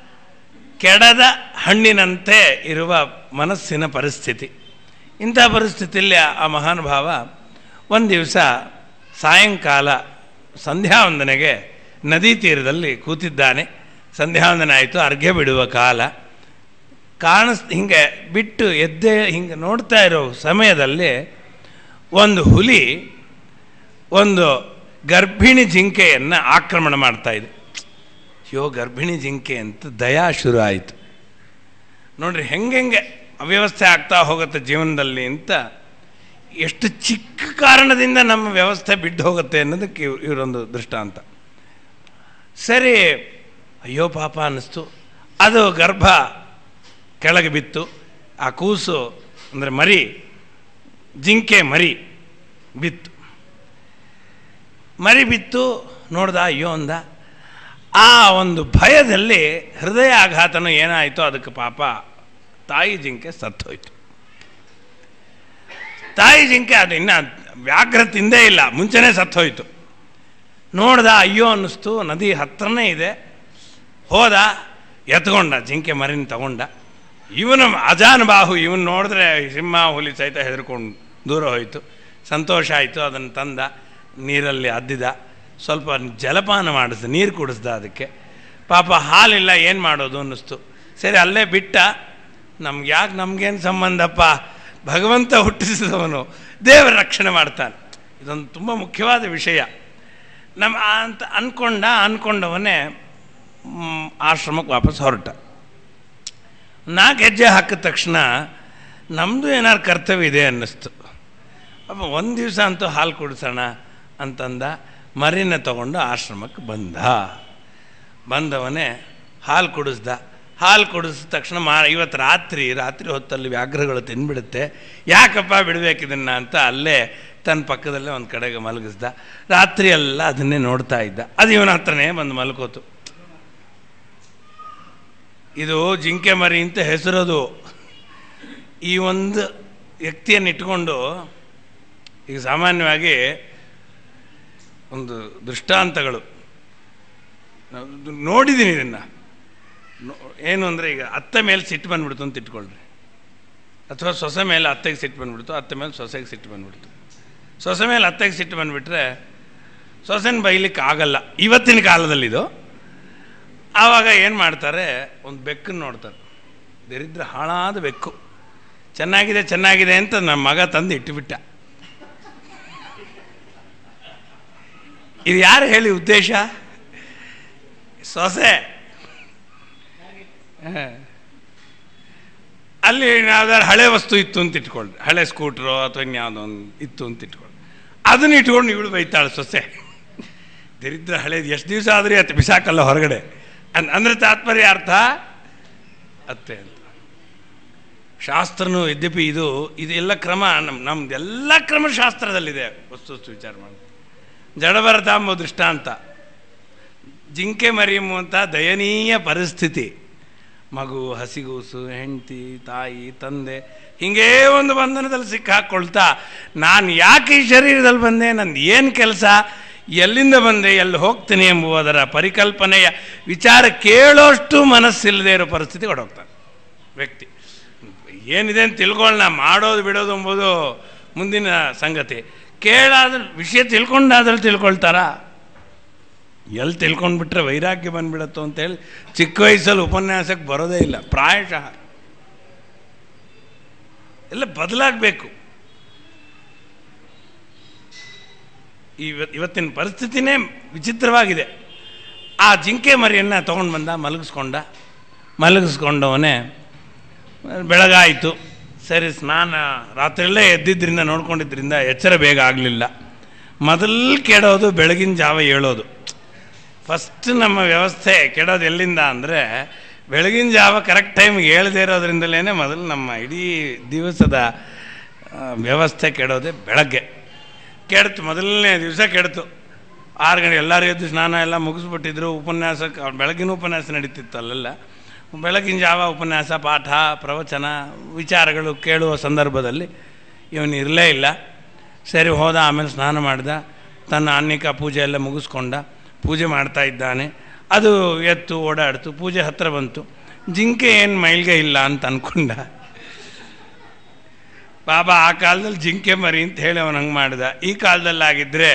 ಕೆಡದ ಹಣ್ಣಿನಂತೆ ಇರುವ ಮನಸ್ಸಿನ ಪರಿಸ್ಥಿತಿ ಇಂಥ ಪರಿಸ್ಥಿತಿಯಲ್ಲಿ ಆ ಮಹಾನುಭಾವ ಒಂದು ದಿವಸ ಸಾಯಂಕಾಲ ಸಂಧ್ಯಾವಂದನೆಗೆ ನದಿ ತೀರದಲ್ಲಿ ಕೂತಿದ್ದಾನೆ ಸಂಧ್ಯಾವಂದನೆ ಆಯಿತು ಅರ್ಘ್ಯ ಬಿಡುವ ಕಾಲ ಕಾಣಿಸ್ ಹಿಂಗೆ ಬಿಟ್ಟು ಎದ್ದೆ ಹಿಂಗೆ ನೋಡ್ತಾ ಇರೋ ಸಮಯದಲ್ಲಿ ಒಂದು ಹುಲಿ ಒಂದು ಗರ್ಭಿಣಿ ಜಿಂಕೆಯನ್ನು ಆಕ್ರಮಣ ಮಾಡ್ತಾ ಇದೆ ಅಯ್ಯೋ ಗರ್ಭಿಣಿ ಜಿಂಕೆ ಅಂತ ದಯಾ ಶುರು ಆಯಿತು ನೋಡ್ರಿ ಹೆಂಗೆಂಗೆ ಅವ್ಯವಸ್ಥೆ ಆಗ್ತಾ ಹೋಗುತ್ತೆ ಜೀವನದಲ್ಲಿ ಅಂತ ಎಷ್ಟು ಚಿಕ್ಕ ಕಾರಣದಿಂದ ನಮ್ಮ ವ್ಯವಸ್ಥೆ ಬಿದ್ದು ಹೋಗುತ್ತೆ ಅನ್ನೋದಕ್ಕೆ ಇವ್- ಇವರೊಂದು ದೃಷ್ಟಾಂತ ಸರಿ ಅಯ್ಯೋ ಪಾಪ ಅನ್ನಿಸ್ತು ಅದು ಗರ್ಭ ಕೆಳಗೆ ಬಿತ್ತು ಆ ಕೂಸು ಅಂದರೆ ಮರಿ ಜಿಂಕೆ ಮರಿ ಬಿತ್ತು ಮರಿ ಬಿತ್ತು ನೋಡ್ದ ಅಯ್ಯೋ ಅಂದ ಆ ಒಂದು ಭಯದಲ್ಲಿ ಹೃದಯ ಆಘಾತನೂ ಏನಾಯಿತೋ ಅದಕ್ಕೆ ಪಾಪ ತಾಯಿ ಜಿಂಕೆ ಸತ್ತೋಯ್ತು ತಾಯಿ ಜಿಂಕೆ ಅದು ಇನ್ನು ವ್ಯಾಘ್ರ ತಿಂದೇ ಇಲ್ಲ ಮುಂಚೆನೇ ಸತ್ತೋಯ್ತು ನೋಡ್ದ ಅಯ್ಯೋ ಅನ್ನಿಸ್ತು ನದಿ ಹತ್ರನೇ ಇದೆ ಹೋದ ಎತ್ಕೊಂಡ ಜಿಂಕೆ ಮರಿನ ತಗೊಂಡ ಇವನು ಅಜಾನುಬಾಹು ಇವನು ನೋಡಿದ್ರೆ ಸಿಂಹ ಹುಲಿ ಸಹಿತ ಹೆದರ್ಕೊಂಡು ದೂರ ಹೋಯಿತು ಸಂತೋಷ ಆಯಿತು ಅದನ್ನು ತಂದ ನೀರಲ್ಲಿ ಅದ್ದಿದ ಸ್ವಲ್ಪ ಜಲಪಾನ ಮಾಡಿಸ್ದ ನೀರು ಕುಡಿಸ್ದ ಅದಕ್ಕೆ ಪಾಪ ಹಾಲಿಲ್ಲ ಏನು ಮಾಡೋದು ಅನ್ನಿಸ್ತು ಸರಿ ಅಲ್ಲೇ ಬಿಟ್ಟ ನಮ್ಗೆ ಯಾಕೆ ನಮಗೇನು ಸಂಬಂಧಪ್ಪ ಭಗವಂತ ಹುಟ್ಟಿಸಿದವನು ದೇವರ ರಕ್ಷಣೆ ಮಾಡ್ತಾನೆ ಇದೊಂದು ತುಂಬ ಮುಖ್ಯವಾದ ವಿಷಯ ನಮ್ಮ ಅಂತ ಅಂದ್ಕೊಂಡ ಅಂದ್ಕೊಂಡವನೇ ಮ್, ಆಶ್ರಮಕ್ಕೆ ವಾಪಸ್ ಹೊರಟ ನಾಲ್ಕು ಹೆಜ್ಜೆ ಹಾಕಿದ ತಕ್ಷಣ ನಮ್ಮದು ಏನಾರು ಕರ್ತವ್ಯ ಇದೆ ಅನ್ನಿಸ್ತು ಅಪ್ಪ ಒಂದು ದಿವಸ ಅಂತೂ ಹಾಲು ಕುಡಿಸೋಣ ಅಂತಂದ ಮರಿನ ತಗೊಂಡು ಆಶ್ರಮಕ್ಕೆ ಬಂದ ಬಂದವನೇ ಹಾಲು ಕುಡಿಸ್ದ ಹಾಲು ಕುಡಿಸಿದ ತಕ್ಷಣ ಮಾ ಇವತ್ತು ರಾತ್ರಿ ರಾತ್ರಿ ಹೊತ್ತಲ್ಲಿ ವ್ಯಾಘ್ರಗಳು ತಿಂದ್ಬಿಡುತ್ತೆ ಯಾಕಪ್ಪ ಬಿಡಬೇಕಿದನ್ನು ಅಂತ ಅಲ್ಲೇ ತನ್ನ ಪಕ್ಕದಲ್ಲೇ ಒಂದು ಕಡೆಗೆ ಮಲಗಿಸ್ದ ರಾತ್ರಿ ಎಲ್ಲ ಅದನ್ನೇ ನೋಡ್ತಾ ಇದ್ದ ಅದು ಇವನ ಹತ್ರನೇ ಬಂದು ಮಲ್ಕೋತು ಇದು ಜಿಂಕೆ ಮರಿ ಅಂತ ಹೆಸರದು ಈ ಒಂದು ವ್ಯಕ್ತಿಯನ್ನು ಇಟ್ಕೊಂಡು ಈಗ ಸಾಮಾನ್ಯವಾಗಿ ಒಂದು ದೃಷ್ಟಾಂತಗಳು ನಾವು ಇದು ನೋಡಿದ್ದೀನಿ ಇದನ್ನು ಏನು ಅಂದರೆ ಈಗ ಅತ್ತೆ ಮೇಲೆ ಸಿಟ್ಟು ಬಂದ್ಬಿಡ್ತು ಅಂತ ಇಟ್ಕೊಳ್ರಿ ಅಥವಾ ಸೊಸೆ ಮೇಲೆ ಅತ್ತೆಗೆ ಸಿಟ್ಟು ಬಂದ್ಬಿಡ್ತು ಅತ್ತೆ ಮೇಲೆ ಸೊಸೆಗೆ ಸಿಟ್ಟು ಬಂದ್ಬಿಡ್ತು ಸೊಸೆ ಮೇಲೆ ಅತ್ತೆಗೆ ಸಿಟ್ಟು ಬಂದುಬಿಟ್ರೆ ಸೊಸೆನ ಬೈಲಿಕ್ಕೆ ಆಗಲ್ಲ ಇವತ್ತಿನ ಕಾಲದಲ್ಲಿದು ಆವಾಗ ಏನು ಮಾಡ್ತಾರೆ ಒಂದು ಬೆಕ್ಕನ್ನು ನೋಡ್ತಾರೆ ದರಿದ್ರ ಹಾಳಾದ ಬೆಕ್ಕು ಚೆನ್ನಾಗಿದೆ ಚೆನ್ನಾಗಿದೆ ಅಂತ ನಮ್ಮ ಮಗ ತಂದು ಇಟ್ಟುಬಿಟ್ಟ ಇದು ಯಾರು ಹೇಳಿ ಉದ್ದೇಶ ಸೊಸೆ ಹ. ಅಲ್ಲಿ ಯಾವ್ದಾದ್ರು ಹಳೆ ವಸ್ತು ಇತ್ತು ಅಂತ ಇಟ್ಕೊಳ್ಳಿ ಹಳೆ ಸ್ಕೂಟ್ರು ಅಥವಾ ಇನ್ಯಾವುದೋ ಒಂದು ಇತ್ತು ಅಂತ ಇಟ್ಕೊಳ್ಳಿ ಅದನ್ನ ಇಟ್ಕೊಂಡು ಇವಳು ಬೈತಾಳೆ ಸೊಸೆ ದರಿದ್ರ ಹಳೇದು ಎಷ್ಟು ದಿವಸ ಆದ್ರೆ ಅತ್ತೆ ಬಿಸಾಕಲ್ಲ ಹೊರಗಡೆ ಅನ್ ಅಂದ್ರೆ ತಾತ್ಪರ್ಯ ಅರ್ಥ ಅತ್ತೆ ಅಂತ ಶಾಸ್ತ್ರನು ಯದ್ಯಪಿ ಇದು ಇದೆಲ್ಲ ಕ್ರಮ ನಮ್ಮ ನಮ್ದೆಲ್ಲ ಕ್ರಮ ಶಾಸ್ತ್ರದಲ್ಲಿದೆ ವಸ್ತು ವಸ್ತು ವಿಚಾರ ಮಾಡಿ ಜಡಭರತ ಎಂಬ ದೃಷ್ಟಾಂತ ಜಿಂಕೆ ಮರಿಯುವಂಥ ದಯನೀಯ ಪರಿಸ್ಥಿತಿ ಮಗು ಹಸಿಗೂಸು ಹೆಂಡತಿ ತಾಯಿ ತಂದೆ ಹಿಂಗೇ ಒಂದು ಬಂಧನದಲ್ಲಿ ಸಿಕ್ಕಾಕೊಳ್ತಾ ನಾನು ಯಾಕೆ ಈ ಶರೀರದಲ್ಲಿ ಬಂದೆ ನಂದು ಏನು ಕೆಲಸ ಎಲ್ಲಿಂದ ಬಂದೆ ಎಲ್ಲಿ ಹೋಗ್ತೀನಿ ಎಂಬುದರ ಪರಿಕಲ್ಪನೆಯ ವಿಚಾರ ಕೇಳೋಷ್ಟು ಮನಸ್ಸಿಲ್ಲದೆ ಇರೋ ಪರಿಸ್ಥಿತಿ ಹೊಡೋಗ್ತಾನೆ ವ್ಯಕ್ತಿ ಏನಿದೆ ಅಂತ ತಿಳ್ಕೊಳ್ಳೋಣ ಮಾಡೋದು ಬಿಡೋದು ಎಂಬುದು ಮುಂದಿನ ಸಂಗತಿ ಕೇಳಾದ್ರೆ ವಿಷಯ ತಿಳ್ಕೊಂಡಾದ್ರಲ್ಲಿ ತಿಳ್ಕೊಳ್ತಾರಾ ಎಲ್ಲಿ ತಿಳ್ಕೊಂಡ್ಬಿಟ್ರೆ ವೈರಾಗ್ಯ ಬಂದ್ಬಿಡತ್ತೋ ಅಂತೇಳಿ ಚಿಕ್ಕ ವಯಸ್ಸಲ್ಲಿ ಉಪನ್ಯಾಸಕ್ಕೆ ಬರೋದೇ ಇಲ್ಲ ಪ್ರಾಯಶಃ ಎಲ್ಲ ಬದಲಾಗಬೇಕು ಇವ ಇವತ್ತಿನ ಪರಿಸ್ಥಿತಿನೇ ವಿಚಿತ್ರವಾಗಿದೆ ಆ ಜಿಂಕೆ ಮರಿಯನ್ನು ತೊಗೊಂಡು ಬಂದ ಮಲಗಿಸ್ಕೊಂಡ ಮಲಗಿಸ್ಕೊಂಡವನೇ ಬೆಳಗಾಯಿತು ಸರಿ ಸ್ನಾನ ರಾತ್ರಿಯಲ್ಲೇ ಎದ್ದಿದ್ದರಿಂದ ನೋಡ್ಕೊಂಡಿದ್ದರಿಂದ ಎಚ್ಚರ ಬೇಗ ಆಗಲಿಲ್ಲ ಮೊದಲು ಕೆಡೋದು ಬೆಳಗಿನ ಜಾವ ಏಳೋದು ಫಸ್ಟ್ ನಮ್ಮ ವ್ಯವಸ್ಥೆ ಕೆಡೋದು ಎಲ್ಲಿಂದ ಅಂದರೆ ಬೆಳಗಿನ ಜಾವ ಕರೆಕ್ಟ್ ಟೈಮ್ಗೆ ಹೇಳದೇ ಇರೋದ್ರಿಂದಲೇ ಮೊದಲು ನಮ್ಮ ಇಡೀ ದಿವಸದ ಆ, ವ್ಯವಸ್ಥೆ ಕೆಡೋದೇ ಬೆಳಗ್ಗೆ ಕೆಡ್ತು ಮೊದಲನೇ ದಿವಸ ಕೆಡ್ತು ಆರು ಗಂಟೆ ಎಲ್ಲರೂ ಎದ್ದು ಸ್ನಾನ ಎಲ್ಲ ಮುಗಿಸ್ಬಿಟ್ಟಿದ್ರು ಉಪನ್ಯಾಸಕ್ಕೆ ಅವ್ರ ಬೆಳಗಿನ ಉಪನ್ಯಾಸ ನಡೀತಿತ್ತು ಅಲ್ಲೆಲ್ಲ ಬೆಳಗಿನ ಜಾವ ಉಪನ್ಯಾಸ ಪಾಠ ಪ್ರವಚನ ವಿಚಾರಗಳು ಕೇಳುವ ಸಂದರ್ಭದಲ್ಲಿ ಇವನು ಇರಲೇ ಇಲ್ಲ ಸರಿ ಹೋದ ಆಮೇಲೆ ಸ್ನಾನ ಮಾಡ್ದ ತನ್ನ ಅನ್ನಿಕ ಪೂಜೆ ಎಲ್ಲ ಮುಗಿಸ್ಕೊಂಡ ಪೂಜೆ ಮಾಡ್ತಾ ಇದ್ದಾನೆ ಅದು ಎತ್ತು ಓಡಾಡ್ತು ಪೂಜೆ ಹತ್ರ ಬಂತು ಜಿಂಕೆ ಏನು ಮೈಲ್ಗೆ ಇಲ್ಲ ಅಂತ ಅಂದ್ಕೊಂಡ ಬಾಬಾ ಆ ಕಾಲದಲ್ಲಿ ಜಿಂಕೆ ಮರಿ ಅಂತ ಹೇಳಿ ಅವನು ಹಂಗೆ ಮಾಡ್ದ ಈ ಕಾಲದಲ್ಲಿ ಆಗಿದ್ರೆ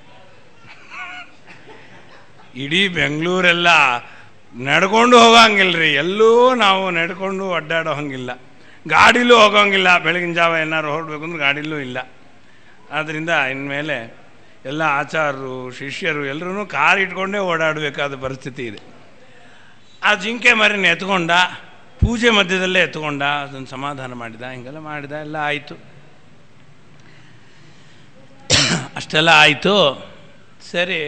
ಇಡೀ ಬೆಂಗಳೂರೆಲ್ಲ ನಡ್ಕೊಂಡು ಹೋಗಂಗಿಲ್ರಿ ಎಲ್ಲೂ ನಾವು ನಡ್ಕೊಂಡು ಅಡ್ಡಾಡೋ ಹಂಗಿಲ್ಲ ಗಾಡಿಲೂ ಹೋಗೋಂಗಿಲ್ಲ ಬೆಳಗಿನ ಜಾವ ಏನಾರು ಹೊರಡ್ಬೇಕು ಅಂದ್ರೆ ಗಾಡಿಲೂ ಇಲ್ಲ ಆದ್ದರಿಂದ ಇನ್ಮೇಲೆ ಎಲ್ಲ ಆಚಾರರು ಶಿಷ್ಯರು ಎಲ್ಲರೂ ಕಾರ್ ಇಟ್ಕೊಂಡೇ ಓಡಾಡಬೇಕಾದ ಪರಿಸ್ಥಿತಿ ಇದೆ ಆ ಜಿಂಕೆ ಮರಿನ ಎತ್ಕೊಂಡ ಪೂಜೆ ಮಧ್ಯದಲ್ಲೇ ಎತ್ಕೊಂಡ ಅದನ್ನು ಸಮಾಧಾನ ಮಾಡಿದ ಹಿಂಗೆಲ್ಲ ಮಾಡಿದ ಎಲ್ಲ ಆಯಿತು ಅಷ್ಟೆಲ್ಲ ಆಯಿತು ಸರಿ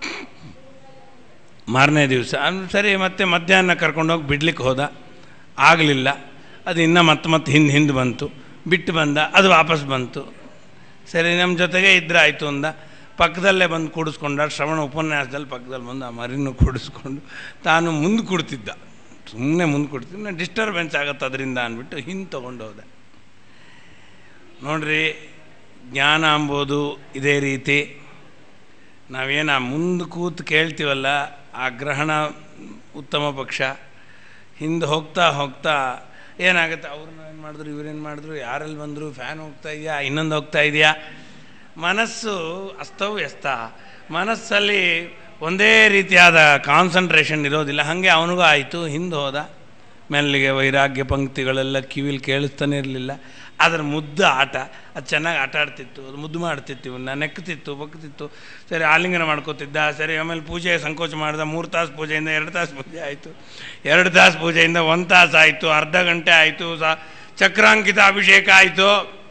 ಮಾರನೇ ದಿವಸ ಅಂದ್ರೆ ಸರಿ ಮತ್ತೆ ಮಧ್ಯಾಹ್ನ ಕರ್ಕೊಂಡೋಗಿ ಬಿಡ್ಲಿಕ್ಕೆ ಹೋದ ಆಗಲಿಲ್ಲ ಅದು ಇನ್ನೂ ಮತ್ತೆ ಮತ್ತೆ ಹಿಂದೆ ಹಿಂದೆ ಬಂತು ಬಿಟ್ಟು ಬಂದ ಅದು ವಾಪಸ್ ಬಂತು ಸರಿ ನಮ್ಮ ಜೊತೆಗೆ ಇದ್ರೆ ಆಯಿತು ಅಂದ ಪಕ್ಕದಲ್ಲೇ ಬಂದು ಕೂಡಿಸ್ಕೊಂಡ ಶ್ರವಣ ಉಪನ್ಯಾಸದಲ್ಲಿ ಪಕ್ಕದಲ್ಲಿ ಬಂದು ಆ ಮರಿನೂ ಕೂಡಿಸ್ಕೊಂಡು ತಾನು ಮುಂದೆ ಕೊಡ್ತಿದ್ದ ಸುಮ್ಮನೆ ಮುಂದೆ ಕೊಡ್ತಿದ್ದ ಡಿಸ್ಟರ್ಬೆನ್ಸ್ ಆಗುತ್ತೆ ಅದರಿಂದ ಅಂದ್ಬಿಟ್ಟು ಹಿಂದೆ ತೊಗೊಂಡು ಹೋದೆ ನೋಡ್ರಿ ಜ್ಞಾನ ಅಂಬೋದು ಇದೇ ರೀತಿ ನಾವೇನು ಆ ಮುಂದೆ ಕೂತು ಕೇಳ್ತೀವಲ್ಲ ಆ ಗ್ರಹಣ ಉತ್ತಮ ಪಕ್ಷ ಹಿಂದೆ ಹೋಗ್ತಾ ಹೋಗ್ತಾ ಏನಾಗುತ್ತೆ ಅವ್ರನ್ನ ಏನು ಮಾಡಿದ್ರು ಇವ್ರೇನು ಮಾಡಿದ್ರು ಯಾರಲ್ಲಿ ಬಂದರು ಫ್ಯಾನ್ ಹೋಗ್ತಾ ಇದೆಯಾ ಇನ್ನೊಂದು ಹೋಗ್ತಾ ಇದೆಯಾ ಮನಸ್ಸು ಅಸ್ತವ್ಯಸ್ತ ಮನಸ್ಸಲ್ಲಿ ಒಂದೇ ರೀತಿಯಾದ ಕಾನ್ಸಂಟ್ರೇಷನ್ ಇರೋದಿಲ್ಲ ಹಾಗೆ ಅವನಿಗೂ ಆಯಿತು ಹಿಂದೆ ಹೋದ ಮೆಲ್ಲಿಗೆ ವೈರಾಗ್ಯ ಪಂಕ್ತಿಗಳೆಲ್ಲ ಕಿವಿಲಿ ಕೇಳಿಸ್ತಾನೆ ಇರಲಿಲ್ಲ ಅದರ ಮುದ್ದು ಆಟ ಅದು ಚೆನ್ನಾಗಿ ಆಟ ಆಡ್ತಿತ್ತು ಅದು ಮುದ್ದು ಮಾಡ್ತಿತ್ತು ಇವನ್ನ ನೆಕ್ತಿತ್ತು ಬಗ್ತಿತ್ತು ಸರಿ ಆಲಿಂಗನ ಮಾಡ್ಕೋತಿದ್ದ ಸರಿ ಆಮೇಲೆ ಪೂಜೆ ಸಂಕೋಚ ಮಾಡಿದ ಮೂರು ತಾಸು ಪೂಜೆಯಿಂದ ಎರಡು ತಾಸು ಪೂಜೆ ಆಯಿತು ಎರಡು ತಾಸು ಪೂಜೆಯಿಂದ ಒಂದು ತಾಸು ಆಯಿತು ಅರ್ಧ ಗಂಟೆ ಆಯಿತು ಸಾ ಚಕ್ರಾಂಕಿತ ಅಭಿಷೇಕ ಆಯಿತು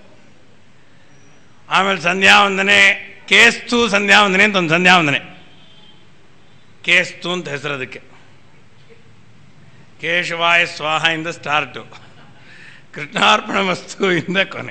ಆಮೇಲೆ ಸಂಧ್ಯಾವಂದನೆ ಕೇಸ್ತು ಸಂಧ್ಯಾವಂದನೆ ಅಂತ ಒಂದು ಸಂಧ್ಯಾವಂದನೆ ಕೇಸ್ತು ಅಂತ ಹೆಸರು ಅದಕ್ಕೆ ಕೇಶವಾಯ ಸ್ವಾಹ ಇಂದ ಸ್ಟಾರ್ಟು ಕೃಷ್ಣಾರ್ಪಣ ವಸ್ತು ಇಂದ ಕೊನೆ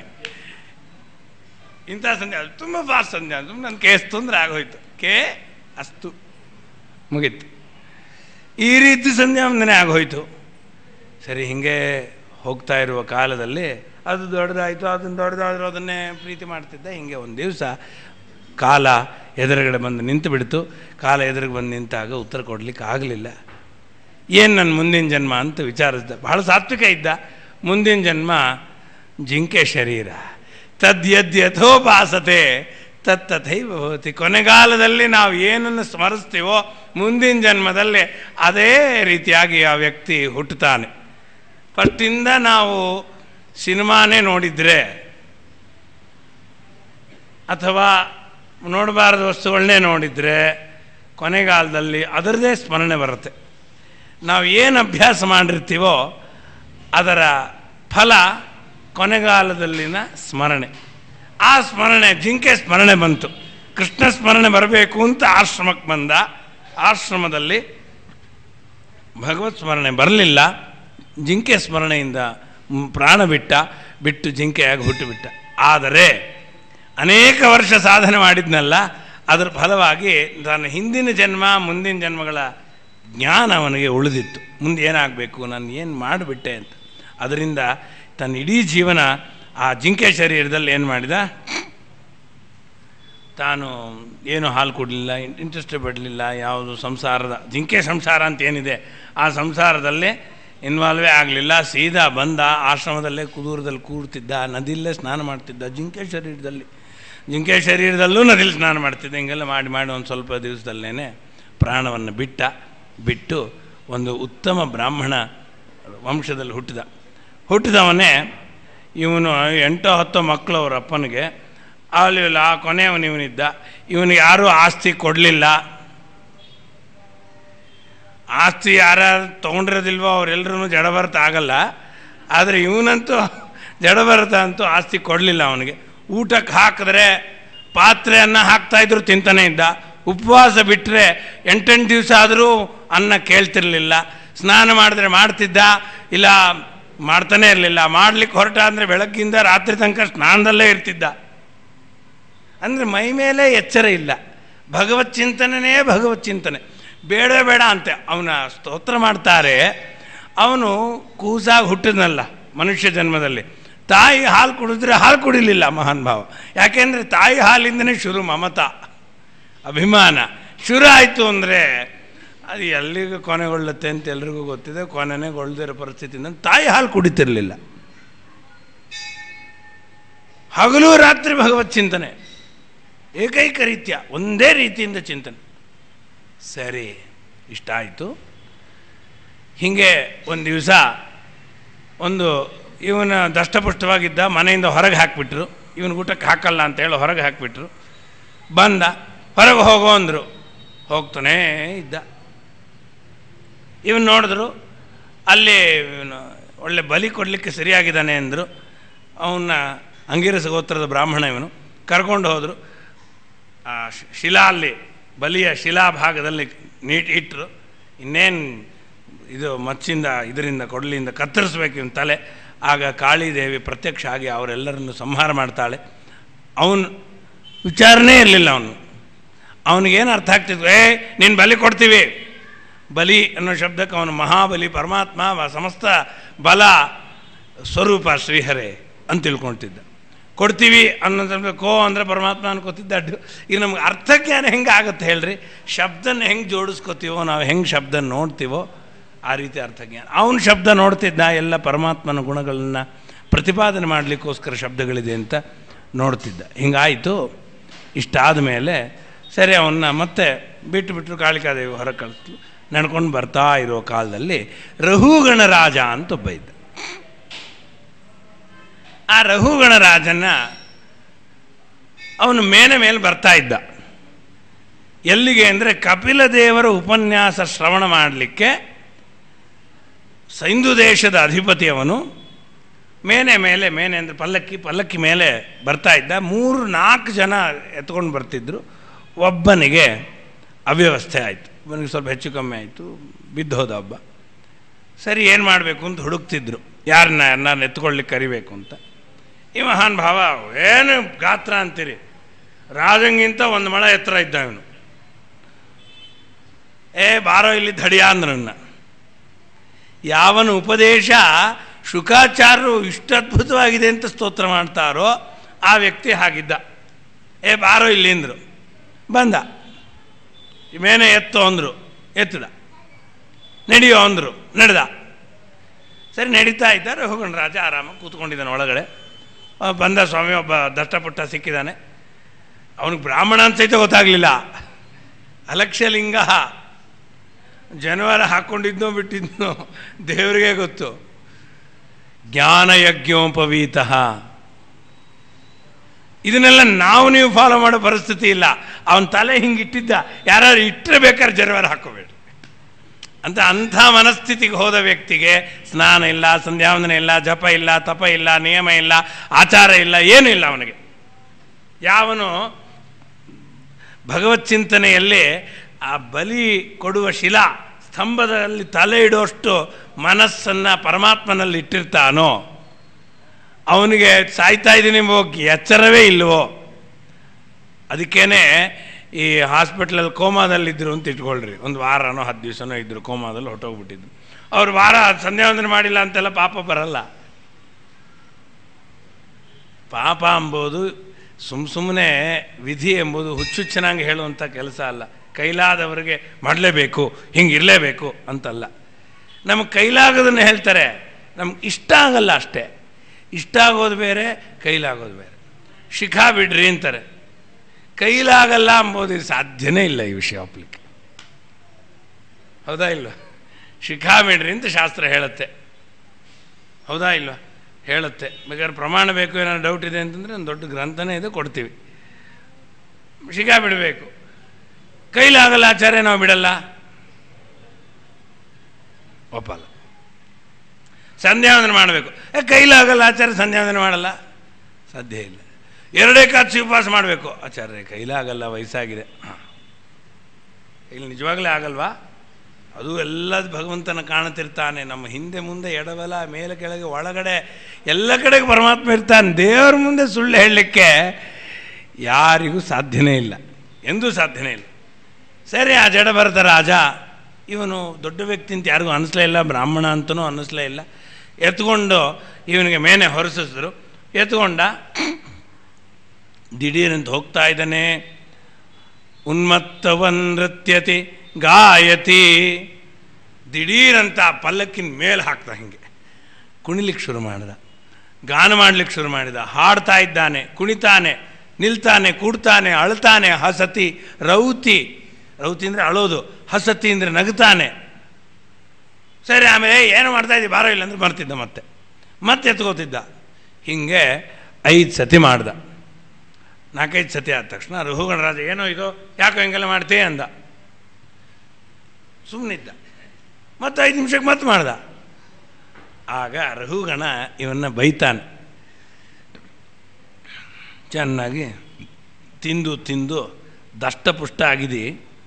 ಇಂಥ ಸಂಧ್ಯಾ ತುಂಬ ಫಾಸ್ಟ್ ಸಂಧ್ಯಾ ತುಂಬ ನನ್ನ ಕೇಸ್ತು ಅಂದ್ರೆ ಆಗೋಯ್ತು ಕೆ ಅಸ್ತು ಮುಗೀತು ಈ ರೀತಿ ಸಂಧ್ಯಾವಂದನೆ ಆಗೋಯ್ತು ಸರಿ ಹಿಂಗೆ ಹೋಗ್ತಾ ಇರುವ ಕಾಲದಲ್ಲಿ ಅದು ದೊಡ್ಡದಾಯಿತು ಅದನ್ನು ದೊಡ್ಡದಾದರೂ ಅದನ್ನೇ ಪ್ರೀತಿ ಮಾಡ್ತಿದ್ದ ಹಿಂಗೆ ಒಂದು ದಿವಸ ಕಾಲ ಎದುರುಗಡೆ ಬಂದು ನಿಂತು ಬಿಡ್ತು ಕಾಲ ಎದುರಿಗೆ ಬಂದು ನಿಂತಾಗ ಉತ್ತರ ಕೊಡಲಿಕ್ಕೆ ಆಗಲಿಲ್ಲ ಏನು ನನ್ನ ಮುಂದಿನ ಜನ್ಮ ಅಂತ ವಿಚಾರಿಸ್ದ ಬಹಳ ಸಾತ್ವಿಕ ಇದ್ದ ಮುಂದಿನ ಜನ್ಮ ಜಿಂಕೆ ಶರೀರ ತದ್ಯದ್ಯಥೋಪಾಸತೆ ತತ್ತಥೈವ ಭವತಿ ಕೊನೆಗಾಲದಲ್ಲಿ ನಾವು ಏನನ್ನು ಸ್ಮರಿಸ್ತೀವೋ ಮುಂದಿನ ಜನ್ಮದಲ್ಲಿ ಅದೇ ರೀತಿಯಾಗಿ ಆ ವ್ಯಕ್ತಿ ಹುಟ್ಟುತ್ತಾನೆ ಫಸ್ಟಿಂದ ನಾವು ಸಿನಿಮಾನೇ ನೋಡಿದರೆ ಅಥವಾ ನೋಡಬಾರದು ವಸ್ತುಗಳನ್ನೇ ನೋಡಿದರೆ ಕೊನೆಗಾಲದಲ್ಲಿ ಅದರದೇ ಸ್ಮರಣೆ ಬರುತ್ತೆ ನಾವು ಏನು ಅಭ್ಯಾಸ ಮಾಡಿರ್ತೀವೋ ಅದರ ಫಲ ಕೊನೆಗಾಲದಲ್ಲಿನ ಸ್ಮರಣೆ ಆ ಸ್ಮರಣೆ ಜಿಂಕೆ ಸ್ಮರಣೆ ಬಂತು ಕೃಷ್ಣ ಸ್ಮರಣೆ ಬರಬೇಕು ಅಂತ ಆಶ್ರಮಕ್ಕೆ ಬಂದ ಆಶ್ರಮದಲ್ಲಿ ಭಗವತ್ ಸ್ಮರಣೆ ಬರಲಿಲ್ಲ ಜಿಂಕೆ ಸ್ಮರಣೆಯಿಂದ ಮ್, ಪ್ರಾಣ ಬಿಟ್ಟ ಬಿಟ್ಟು ಜಿಂಕೆಯಾಗಿ ಹುಟ್ಟು ಬಿಟ್ಟ ಆದರೆ ಅನೇಕ ವರ್ಷ ಸಾಧನೆ ಮಾಡಿದ್ನಲ್ಲ ಅದರ ಫಲವಾಗಿ ತನ್ನ ಹಿಂದಿನ ಜನ್ಮ ಮುಂದಿನ ಜನ್ಮಗಳ ಜ್ಞಾನ ಅವನಿಗೆ ಉಳಿದಿತ್ತು ಮುಂದೆ ಏನಾಗಬೇಕು ನಾನು ಏನು ಮಾಡಿಬಿಟ್ಟೆ ಅಂತ ಅದರಿಂದ ತನ್ನ ಇಡೀ ಜೀವನ ಆ ಜಿಂಕೆ ಶರೀರದಲ್ಲಿ ಏನು ಮಾಡಿದ ತಾನು ಏನು ಹಾಲು ಕೊಡಲಿಲ್ಲ ಇಂಟ್ರೆಸ್ಟ್ ಪಡಲಿಲ್ಲ ಯಾವುದು ಸಂಸಾರದ ಜಿಂಕೆ ಸಂಸಾರ ಅಂತ ಏನಿದೆ ಆ ಸಂಸಾರದಲ್ಲೇ ಇನ್ವಾಲ್ವೇ ಆಗಲಿಲ್ಲ ಸೀದಾ ಬಂದ ಆಶ್ರಮದಲ್ಲೇ ಕುದೂರದಲ್ಲಿ ಕೂಡ್ತಿದ್ದ ನದಿಯಲ್ಲೇ ಸ್ನಾನ ಮಾಡ್ತಿದ್ದ ಜಿಂಕೆ ಶರೀರದಲ್ಲಿ ಜಿಂಕೆ ಶರೀರದಲ್ಲೂ ನದಿಯಲ್ಲಿ ಸ್ನಾನ ಮಾಡ್ತಿದ್ದ ಹಿಂಗೆಲ್ಲ ಮಾಡಿ ಮಾಡಿ ಒಂದು ಸ್ವಲ್ಪ ದಿವಸದಲ್ಲೇ ಪ್ರಾಣವನ್ನು ಬಿಟ್ಟ ಬಿಟ್ಟು ಒಂದು ಉತ್ತಮ ಬ್ರಾಹ್ಮಣ ವಂಶದಲ್ಲಿ ಹುಟ್ಟಿದ ಹುಟ್ಟಿದವನೇ ಇವನು ಎಂಟೋ ಹತ್ತೋ ಮಕ್ಕಳು ಅವ್ರ ಅಪ್ಪನಿಗೆ ಆಗಲಿಲ್ಲ ಆ ಕೊನೆಯವನು ಇವನಿದ್ದ ಇವನಿಗೆ ಯಾರೂ ಆಸ್ತಿ ಕೊಡಲಿಲ್ಲ ಆಸ್ತಿ ಯಾರ್ಯಾರು ತೊಗೊಂಡಿರೋದಿಲ್ವೋ ಅವರೆಲ್ಲರೂ ಜಡಭರತ ಆಗಲ್ಲ ಆದರೆ ಇವನಂತೂ ಜಡಭರತ ಅಂತೂ ಆಸ್ತಿ ಕೊಡಲಿಲ್ಲ ಅವನಿಗೆ ಊಟಕ್ಕೆ ಹಾಕಿದ್ರೆ ಪಾತ್ರೆ ಅನ್ನ ಹಾಕ್ತಾಯಿದ್ರು ತಿಂತಾನೆ ಇದ್ದ ಉಪವಾಸ ಬಿಟ್ಟರೆ ಎಂಟೆಂಟು ದಿವಸ ಆದರೂ ಅನ್ನ ಕೇಳ್ತಿರ್ಲಿಲ್ಲ ಸ್ನಾನ ಮಾಡಿದ್ರೆ ಮಾಡ್ತಿದ್ದ ಇಲ್ಲ ಮಾಡ್ತಾನೆ ಇರಲಿಲ್ಲ ಮಾಡ್ಲಿಕ್ಕೆ ಹೊರಟ ಅಂದರೆ ಬೆಳಗ್ಗಿಂದ ರಾತ್ರಿ ತನಕ ಸ್ನಾನದಲ್ಲೇ ಇರ್ತಿದ್ದ ಅಂದರೆ ಮೈ ಮೇಲೆ ಎಚ್ಚರ ಇಲ್ಲ ಭಗವತ್ ಚಿಂತನೆಯೇ ಭಗವತ್ ಚಿಂತನೆ ಬೇಡ ಬೇಡ ಅಂತೆ ಅವನ ಸ್ತೋತ್ರ ಮಾಡ್ತಾರೆ ಅವನು ಕೂಸಾಗಿ ಹುಟ್ಟಿದ್ನಲ್ಲ ಮನುಷ್ಯ ಜನ್ಮದಲ್ಲಿ ತಾಯಿ ಹಾಲು ಕುಡಿದ್ರೆ ಹಾಲು ಕುಡಿಲಿಲ್ಲ ಮಹಾನ್ ಭಾವ ಯಾಕೆಂದರೆ ತಾಯಿ ಹಾಲಿಂದನೇ ಶುರು ಮಮತ ಅಭಿಮಾನ ಶುರು ಆಯಿತು ಅಂದರೆ ಅದು ಎಲ್ಲಿಗೂ ಕೊನೆಗೊಳ್ಳುತ್ತೆ ಅಂತ ಎಲ್ರಿಗೂ ಗೊತ್ತಿದೆ ಕೊನೆನೇ ಗೊಳ್ದಿರೋ ಪರಿಸ್ಥಿತಿಯಿಂದ ತಾಯಿ ಹಾಲು ಕುಡಿತಿರಲಿಲ್ಲ ಹಗಲು ರಾತ್ರಿ ಭಗವತ್ ಚಿಂತನೆ ಏಕೈಕ ರೀತ್ಯ ಒಂದೇ ರೀತಿಯಿಂದ ಚಿಂತನೆ ಸರಿ ಇಷ್ಟ ಆಯಿತು ಹೀಗೆ ಒಂದು ದಿವಸ ಒಂದು ಇವನ ದಷ್ಟಪುಷ್ಟವಾಗಿದ್ದ ಮನೆಯಿಂದ ಹೊರಗೆ ಹಾಕಿಬಿಟ್ರು ಇವನ ಊಟಕ್ಕೆ ಹಾಕಲ್ಲ ಅಂತೇಳಿ ಹೊರಗೆ ಹಾಕಿಬಿಟ್ರು ಬಂದ ಹೊರಗೆ ಹೋಗೋ ಅಂದರು ಹೋಗ್ತಾನೇ ಇದ್ದ ಇವನು ನೋಡಿದ್ರು ಅಲ್ಲಿ ಇವನು ಒಳ್ಳೆ ಬಲಿ ಕೊಡಲಿಕ್ಕೆ ಸರಿಯಾಗಿದ್ದಾನೆ ಅಂದರು ಅವನ್ನ ಅಂಗಿರಸ ಗೋತ್ರದ ಬ್ರಾಹ್ಮಣ ಇವನು ಕರ್ಕೊಂಡು ಹೋದರು ಆ ಶಿ- ಶಿಲಾ ಅಲ್ಲಿ ಬಲಿಯ ಶಿಲಾ ಭಾಗದಲ್ಲಿ ನೀಟ್ ಇಟ್ಟರು ಇನ್ನೇನು ಇದು ಮಚ್ಚಿಂದ ಇದರಿಂದ ಕೊಡಲಿಯಿಂದ ಕತ್ತರಿಸ್ಬೇಕು ಇವನ ತಲೆ ಆಗ ಕಾಳಿದೇವಿ ಪ್ರತ್ಯಕ್ಷ ಆಗಿ ಅವರೆಲ್ಲರನ್ನು ಸಂಹಾರ ಮಾಡ್ತಾಳೆ ಅವನು ವಿಚಾರನೇ ಇರಲಿಲ್ಲ ಅವನು ಅವನಿಗೇನು ಅರ್ಥ ಆಗ್ತಿತ್ತು ಏ ನೀನು ಬಲಿ ಕೊಡ್ತೀವಿ ಬಲಿ ಅನ್ನೋ ಶಬ್ದಕ್ಕೆ ಅವನು ಮಹಾಬಲಿ ಪರಮಾತ್ಮ ವ- ಸಮಸ್ತ ಬಲ ಸ್ವರೂಪ ಶ್ರೀಹರೇ ಅಂತ ತಿಳ್ಕೊಳ್ತಿದ್ದ ಕೊಡ್ತೀವಿ ಅನ್ನೋ ಶಬ್ದ ಕೋ ಅಂದರೆ ಪರಮಾತ್ಮ ಅನ್ಕೋತಿದ್ದ ಅಡ್ಡು ಈಗ ನಮ್ಗೆ ಅರ್ಥಜ್ಞಾನ ಹೆಂಗೆ ಆಗುತ್ತೆ ಹೇಳ್ರಿ ಶಬ್ದನ ಹೆಂಗೆ ಜೋಡಿಸ್ಕೋತೀವೋ ನಾವು ಹೆಂಗೆ ಶಬ್ದ ನೋಡ್ತೀವೋ ಆ ರೀತಿ ಅರ್ಥಜ್ಞಾನ ಅವನ ಶಬ್ದ ನೋಡ್ತಿದ್ದ ಎಲ್ಲ ಪರಮಾತ್ಮನ ಗುಣಗಳನ್ನು ಪ್ರತಿಪಾದನೆ ಮಾಡಲಿಕ್ಕೋಸ್ಕರ ಶಬ್ದಗಳಿದೆ ಅಂತ ನೋಡ್ತಿದ್ದ ಹಿಂಗಾಯಿತು ಇಷ್ಟಾದ ಮೇಲೆ ಸರಿ ಅವನ್ನ ಮತ್ತೆ ಬಿಟ್ಟು ಬಿಟ್ಟರು ಕಾಳಿಕಾದೇವಿ ಹೊರಗೆ ಕಳಿಸ್ಲು ನಡ್ಕೊಂಡು ಬರ್ತಾ ಇರೋ ಕಾಲದಲ್ಲಿ ರಘುಗಣ ರಾಜ ಅಂತ ಒಬ್ಬ ಇದ್ದ ಆ ರಘುಗಣ ರಾಜನ ಅವನು ಮೇನೆ ಮೇಲೆ ಬರ್ತಾ ಇದ್ದ ಎಲ್ಲಿಗೆ ಅಂದರೆ ಕಪಿಲ ದೇವರ ಉಪನ್ಯಾಸ ಶ್ರವಣ ಮಾಡಲಿಕ್ಕೆ ಸೈಂಧು ದೇಶದ ಅಧಿಪತಿ ಅವನು ಮೇನೆ ಮೇಲೆ ಮೇನೆ ಅಂದರೆ ಪಲ್ಲಕ್ಕಿ ಪಲ್ಲಕ್ಕಿ ಮೇಲೆ ಬರ್ತಾ ಇದ್ದ ಮೂರು ನಾಲ್ಕು ಜನ ಎತ್ಕೊಂಡು ಬರ್ತಿದ್ರು ಒಬ್ಬನಿಗೆ ಅವ್ಯವಸ್ಥೆ ಆಯಿತು ಒಬ್ಬನಿಗೆ ಸ್ವಲ್ಪ ಹೆಚ್ಚು ಕಮ್ಮಿ ಆಯಿತು ಬಿದ್ದು ಹೋದ ಒಬ್ಬ ಸರಿ ಏನು ಮಾಡಬೇಕು ಅಂತ ಹುಡುಕ್ತಿದ್ರು ಯಾರನ್ನ ಯಾರನ್ನ ಎತ್ಕೊಳ್ಳಿಕ್ಕೆ ಕರಿಬೇಕು ಅಂತ ಈ ಮಹಾನ್ ಭಾವ ಏನು ಗಾತ್ರ ಅಂತೀರಿ ರಾಜಂಗಿಂತ ಒಂದು ಮಳ ಎತ್ತರ ಇದ್ದ ಇವನು ಏ ಬಾರೋ ಇಲ್ಲಿ ಧಡಿಯ ಅಂದ್ರನ್ನ ಯಾವನ ಉಪದೇಶ ಶುಕಾಚಾರ್ಯರು ಇಷ್ಟು ಅದ್ಭುತವಾಗಿದೆ ಅಂತ ಸ್ತೋತ್ರ ಮಾಡ್ತಾರೋ ಆ ವ್ಯಕ್ತಿ ಹಾಗಿದ್ದ ಏ ಬಾರೋ ಇಲ್ಲಿ ಅಂದರು ಬಂದ ಮೇನೆ ಎತ್ತು ಅಂದರು ಎತ್ತದ ನಡೆಯೋ ಅಂದರು ನಡೆದ ಸರಿ ನಡೀತಾ ಇದ್ದಾರೆ ಹೋಗೋಣ ರಾಜ ಆರಾಮಾಗಿ ಕೂತ್ಕೊಂಡಿದ್ದಾನೆ ಒಳಗಡೆ ಆ, ಬಂದ ಸ್ವಾಮಿ ಒಬ್ಬ ದಷ್ಟಪುಟ್ಟ ಸಿಕ್ಕಿದ್ದಾನೆ ಅವನಿಗೆ ಬ್ರಾಹ್ಮಣ ಅಂತ ಸಹಿತ ಗೊತ್ತಾಗಲಿಲ್ಲ ಅಲಕ್ಷ್ಯಲಿಂಗ ಜನವಾರ ಹಾಕ್ಕೊಂಡಿದ್ನೋ ಬಿಟ್ಟಿದ್ನೋ ದೇವರಿಗೆ ಗೊತ್ತು ಜ್ಞಾನಯಜ್ಞೋಪವೀತ ಇದನ್ನೆಲ್ಲ ನಾವು ನೀವು ಫಾಲೋ ಮಾಡೋ ಪರಿಸ್ಥಿತಿ ಇಲ್ಲ ಅವನ ತಲೆ ಹಿಂಗೆ ಇಟ್ಟಿದ್ದ ಯಾರು ಇಟ್ಟರೆ ಬೇಕಾದ್ರೆ ಜರವಾರ ಹಾಕೋಬೇಡಿ ಅಂತ ಅಂಥ ಮನಸ್ಥಿತಿಗೆ ಹೋದ ವ್ಯಕ್ತಿಗೆ ಸ್ನಾನ ಇಲ್ಲ ಸಂಧ್ಯಾವಂದನೆ ಇಲ್ಲ ಜಪ ಇಲ್ಲ ತಪ ಇಲ್ಲ ನಿಯಮ ಇಲ್ಲ ಆಚಾರ ಇಲ್ಲ ಏನೂ ಇಲ್ಲ ಅವನಿಗೆ ಯಾವನು ಭಗವತ್ ಚಿಂತನೆಯಲ್ಲಿ ಆ ಬಲಿ ಕೊಡುವ ಶಿಲಾ ಸ್ತಂಭದಲ್ಲಿ ತಲೆ ಇಡುವಷ್ಟು ಮನಸ್ಸನ್ನು ಪರಮಾತ್ಮನಲ್ಲಿ ಇಟ್ಟಿರ್ತಾನೋ ಅವನಿಗೆ ಸಾಯ್ತಾ ಇದ್ದೀನಿ ಎಂಬ ಎಚ್ಚರವೇ ಇಲ್ವೋ ಅದಕ್ಕೇನೆ ಈ ಹಾಸ್ಪಿಟ್ಲಲ್ಲಿ ಕೋಮಾದಲ್ಲಿದ್ದರು ಅಂತ ಇಟ್ಕೊಳ್ರಿ ಒಂದು ವಾರನೋ ಹತ್ತು ದಿವಸನೋ ಇದ್ದರು ಕೋಮಾದಲ್ಲಿ ಹೊಟ್ಟೋಗ್ಬಿಟ್ಟಿದ್ರು ಅವ್ರು ವಾರ ಸಂಧ್ಯಾವಂದನೆ ಮಾಡಿಲ್ಲ ಅಂತೆಲ್ಲ ಪಾಪ ಬರಲ್ಲ ಪಾಪ ಎಂಬುದು ಸುಮ್ ಸುಮ್ಮನೆ ವಿಧಿ ಎಂಬುದು ಹುಚ್ಚುಚ್ಚನಾಗಿ ಹೇಳುವಂಥ ಕೆಲಸ ಅಲ್ಲ ಕೈಲಾದವರಿಗೆ ಮಾಡಲೇಬೇಕು ಹಿಂಗೆ ಇರಲೇಬೇಕು ಅಂತಲ್ಲ ನಮಗೆ ಕೈಲಾಗೋದನ್ನು ಹೇಳ್ತಾರೆ ನಮ್ಗೆ ಇಷ್ಟ ಆಗಲ್ಲ ಅಷ್ಟೇ ಇಷ್ಟ ಆಗೋದು ಬೇರೆ ಕೈಲಾಗೋದು ಬೇರೆ ಶಿಖಾ ಬಿಡ್ರಿ ಅಂತಾರೆ ಕೈಲಾಗಲ್ಲ ಅಂಬೋದು ಸಾಧ್ಯನೇ ಇಲ್ಲ ಈ ವಿಷಯ ಒಪ್ಲಿಕ್ಕೆ ಹೌದಾ ಇಲ್ವಾ ಶಿಖಾ ಬಿಡ್ರಿ ಅಂತ ಶಾಸ್ತ್ರ ಹೇಳುತ್ತೆ ಹೌದಾ ಇಲ್ವಾ ಹೇಳುತ್ತೆ ಬೇಕಾದ್ರೆ ಪ್ರಮಾಣ ಬೇಕು ಏನಾದ್ರು ಡೌಟ್ ಇದೆ ಅಂತಂದರೆ ಒಂದು ದೊಡ್ಡ ಗ್ರಂಥನೇ ಇದೆ ಕೊಡ್ತೀವಿ ಶಿಖಾ ಬಿಡಬೇಕು ಕೈಲಾಗಲ್ಲ ಆಚಾರ್ಯ ನಾವು ಬಿಡಲ್ಲ ಒಪ್ಪಲ್ಲ ಸಂಧ್ಯಾವಂದನೆ ಮಾಡಬೇಕು ಏ ಕೈಲಾಗಲ್ಲ ಆಚಾರ್ಯ ಸಂಧ್ಯಾವಂದನೆ ಮಾಡಲ್ಲ ಸಾಧ್ಯ ಇಲ್ಲ ಎರಡೇ ಕಾಚಿ ಉಪವಾಸ ಮಾಡಬೇಕು ಆಚಾರ್ಯ ಕೈಲಾಗಲ್ಲ ವಯಸ್ಸಾಗಿದೆ ಹಾಂ ಇಲ್ಲಿ ನಿಜವಾಗಲೇ ಆಗಲ್ವಾ ಅದು ಎಲ್ಲ ಭಗವಂತನ ಕಾಣುತ್ತಿರ್ತಾನೆ ನಮ್ಮ ಹಿಂದೆ ಮುಂದೆ ಎಡಬಲ ಮೇಲೆ ಕೆಳಗೆ ಒಳಗಡೆ ಎಲ್ಲ ಕಡೆಗೆ ಪರಮಾತ್ಮ ಇರ್ತಾನೆ ದೇವರ ಮುಂದೆ ಸುಳ್ಳು ಹೇಳಲಿಕ್ಕೆ ಯಾರಿಗೂ ಸಾಧ್ಯನೇ ಇಲ್ಲ ಎಂದೂ ಸಾಧ್ಯನೇ ಇಲ್ಲ ಸರಿ ಆ ಜಡ ಭರತ ರಾಜ ಇವನು ದೊಡ್ಡ ವ್ಯಕ್ತಿ ಅಂತ ಯಾರಿಗೂ ಅನ್ನಿಸ್ಲೇ ಇಲ್ಲ ಬ್ರಾಹ್ಮಣ ಅಂತನೂ ಅನ್ನಿಸ್ಲೇ ಇಲ್ಲ ಎತ್ಕೊಂಡು ಇವನಿಗೆ ಮೇನೆ ಹೊರಸಿದ್ರು ಎತ್ಕೊಂಡ ದಿಢೀರಂತ ಹೋಗ್ತಾ ಇದ್ದಾನೆ ಉನ್ಮತ್ತವನ್ ನೃತ್ಯತಿ ಗಾಯತಿ ದಿಢೀರಂತ ಪಲ್ಲಕ್ಕಿನ ಮೇಲೆ ಹಾಕ್ದ ಹಿಂಗೆ ಕುಣಿಲಿಕ್ಕೆ ಶುರು ಮಾಡಿದ ಗಾನ ಮಾಡ್ಲಿಕ್ಕೆ ಶುರು ಮಾಡಿದ ಹಾಡ್ತಾ ಇದ್ದಾನೆ ಕುಣಿತಾನೆ ನಿಲ್ತಾನೆ ಕೂಡ್ತಾನೆ ಅಳ್ತಾನೆ ಹಸತಿ ರೌತಿ ರೌತಿ ಅಂದರೆ ಅಳೋದು ಹಸತಿ ಅಂದರೆ ನಗುತ್ತಾನೆ ಸರಿ ಆಮೇಲೆ ಏನು ಮಾಡ್ತಾ ಇದ್ದಿ ಬಾರೋ ಇಲ್ಲ ಅಂದ್ರೆ ಬರ್ತಿದ್ದ ಮತ್ತೆ ಮತ್ತೆ ಎತ್ಕೋತಿದ್ದ ಹಿಂಗೆ ಐದು ಸತಿ ಮಾಡ್ದ ನಾಲ್ಕೈದು ಸತಿ ಆದ ತಕ್ಷಣ ರಘುಗಣರಾಜ ಏನೋ ಇದು ಯಾಕೋ ಹಿಂಗೆಲ್ಲ ಮಾಡ್ತೀಯ ಅಂದ ಸುಮ್ಮನಿದ್ದ ಮತ್ತೆ ಐದು ನಿಮಿಷಕ್ಕೆ ಮತ್ತೆ ಮಾಡ್ದ ಆಗ ರಘುಗಣ ಇವನ್ನ ಬೈತಾನೆ ಚೆನ್ನಾಗಿ ತಿಂದು ತಿಂದು ದಷ್ಟಪುಷ್ಟ ಆಗಿದಿ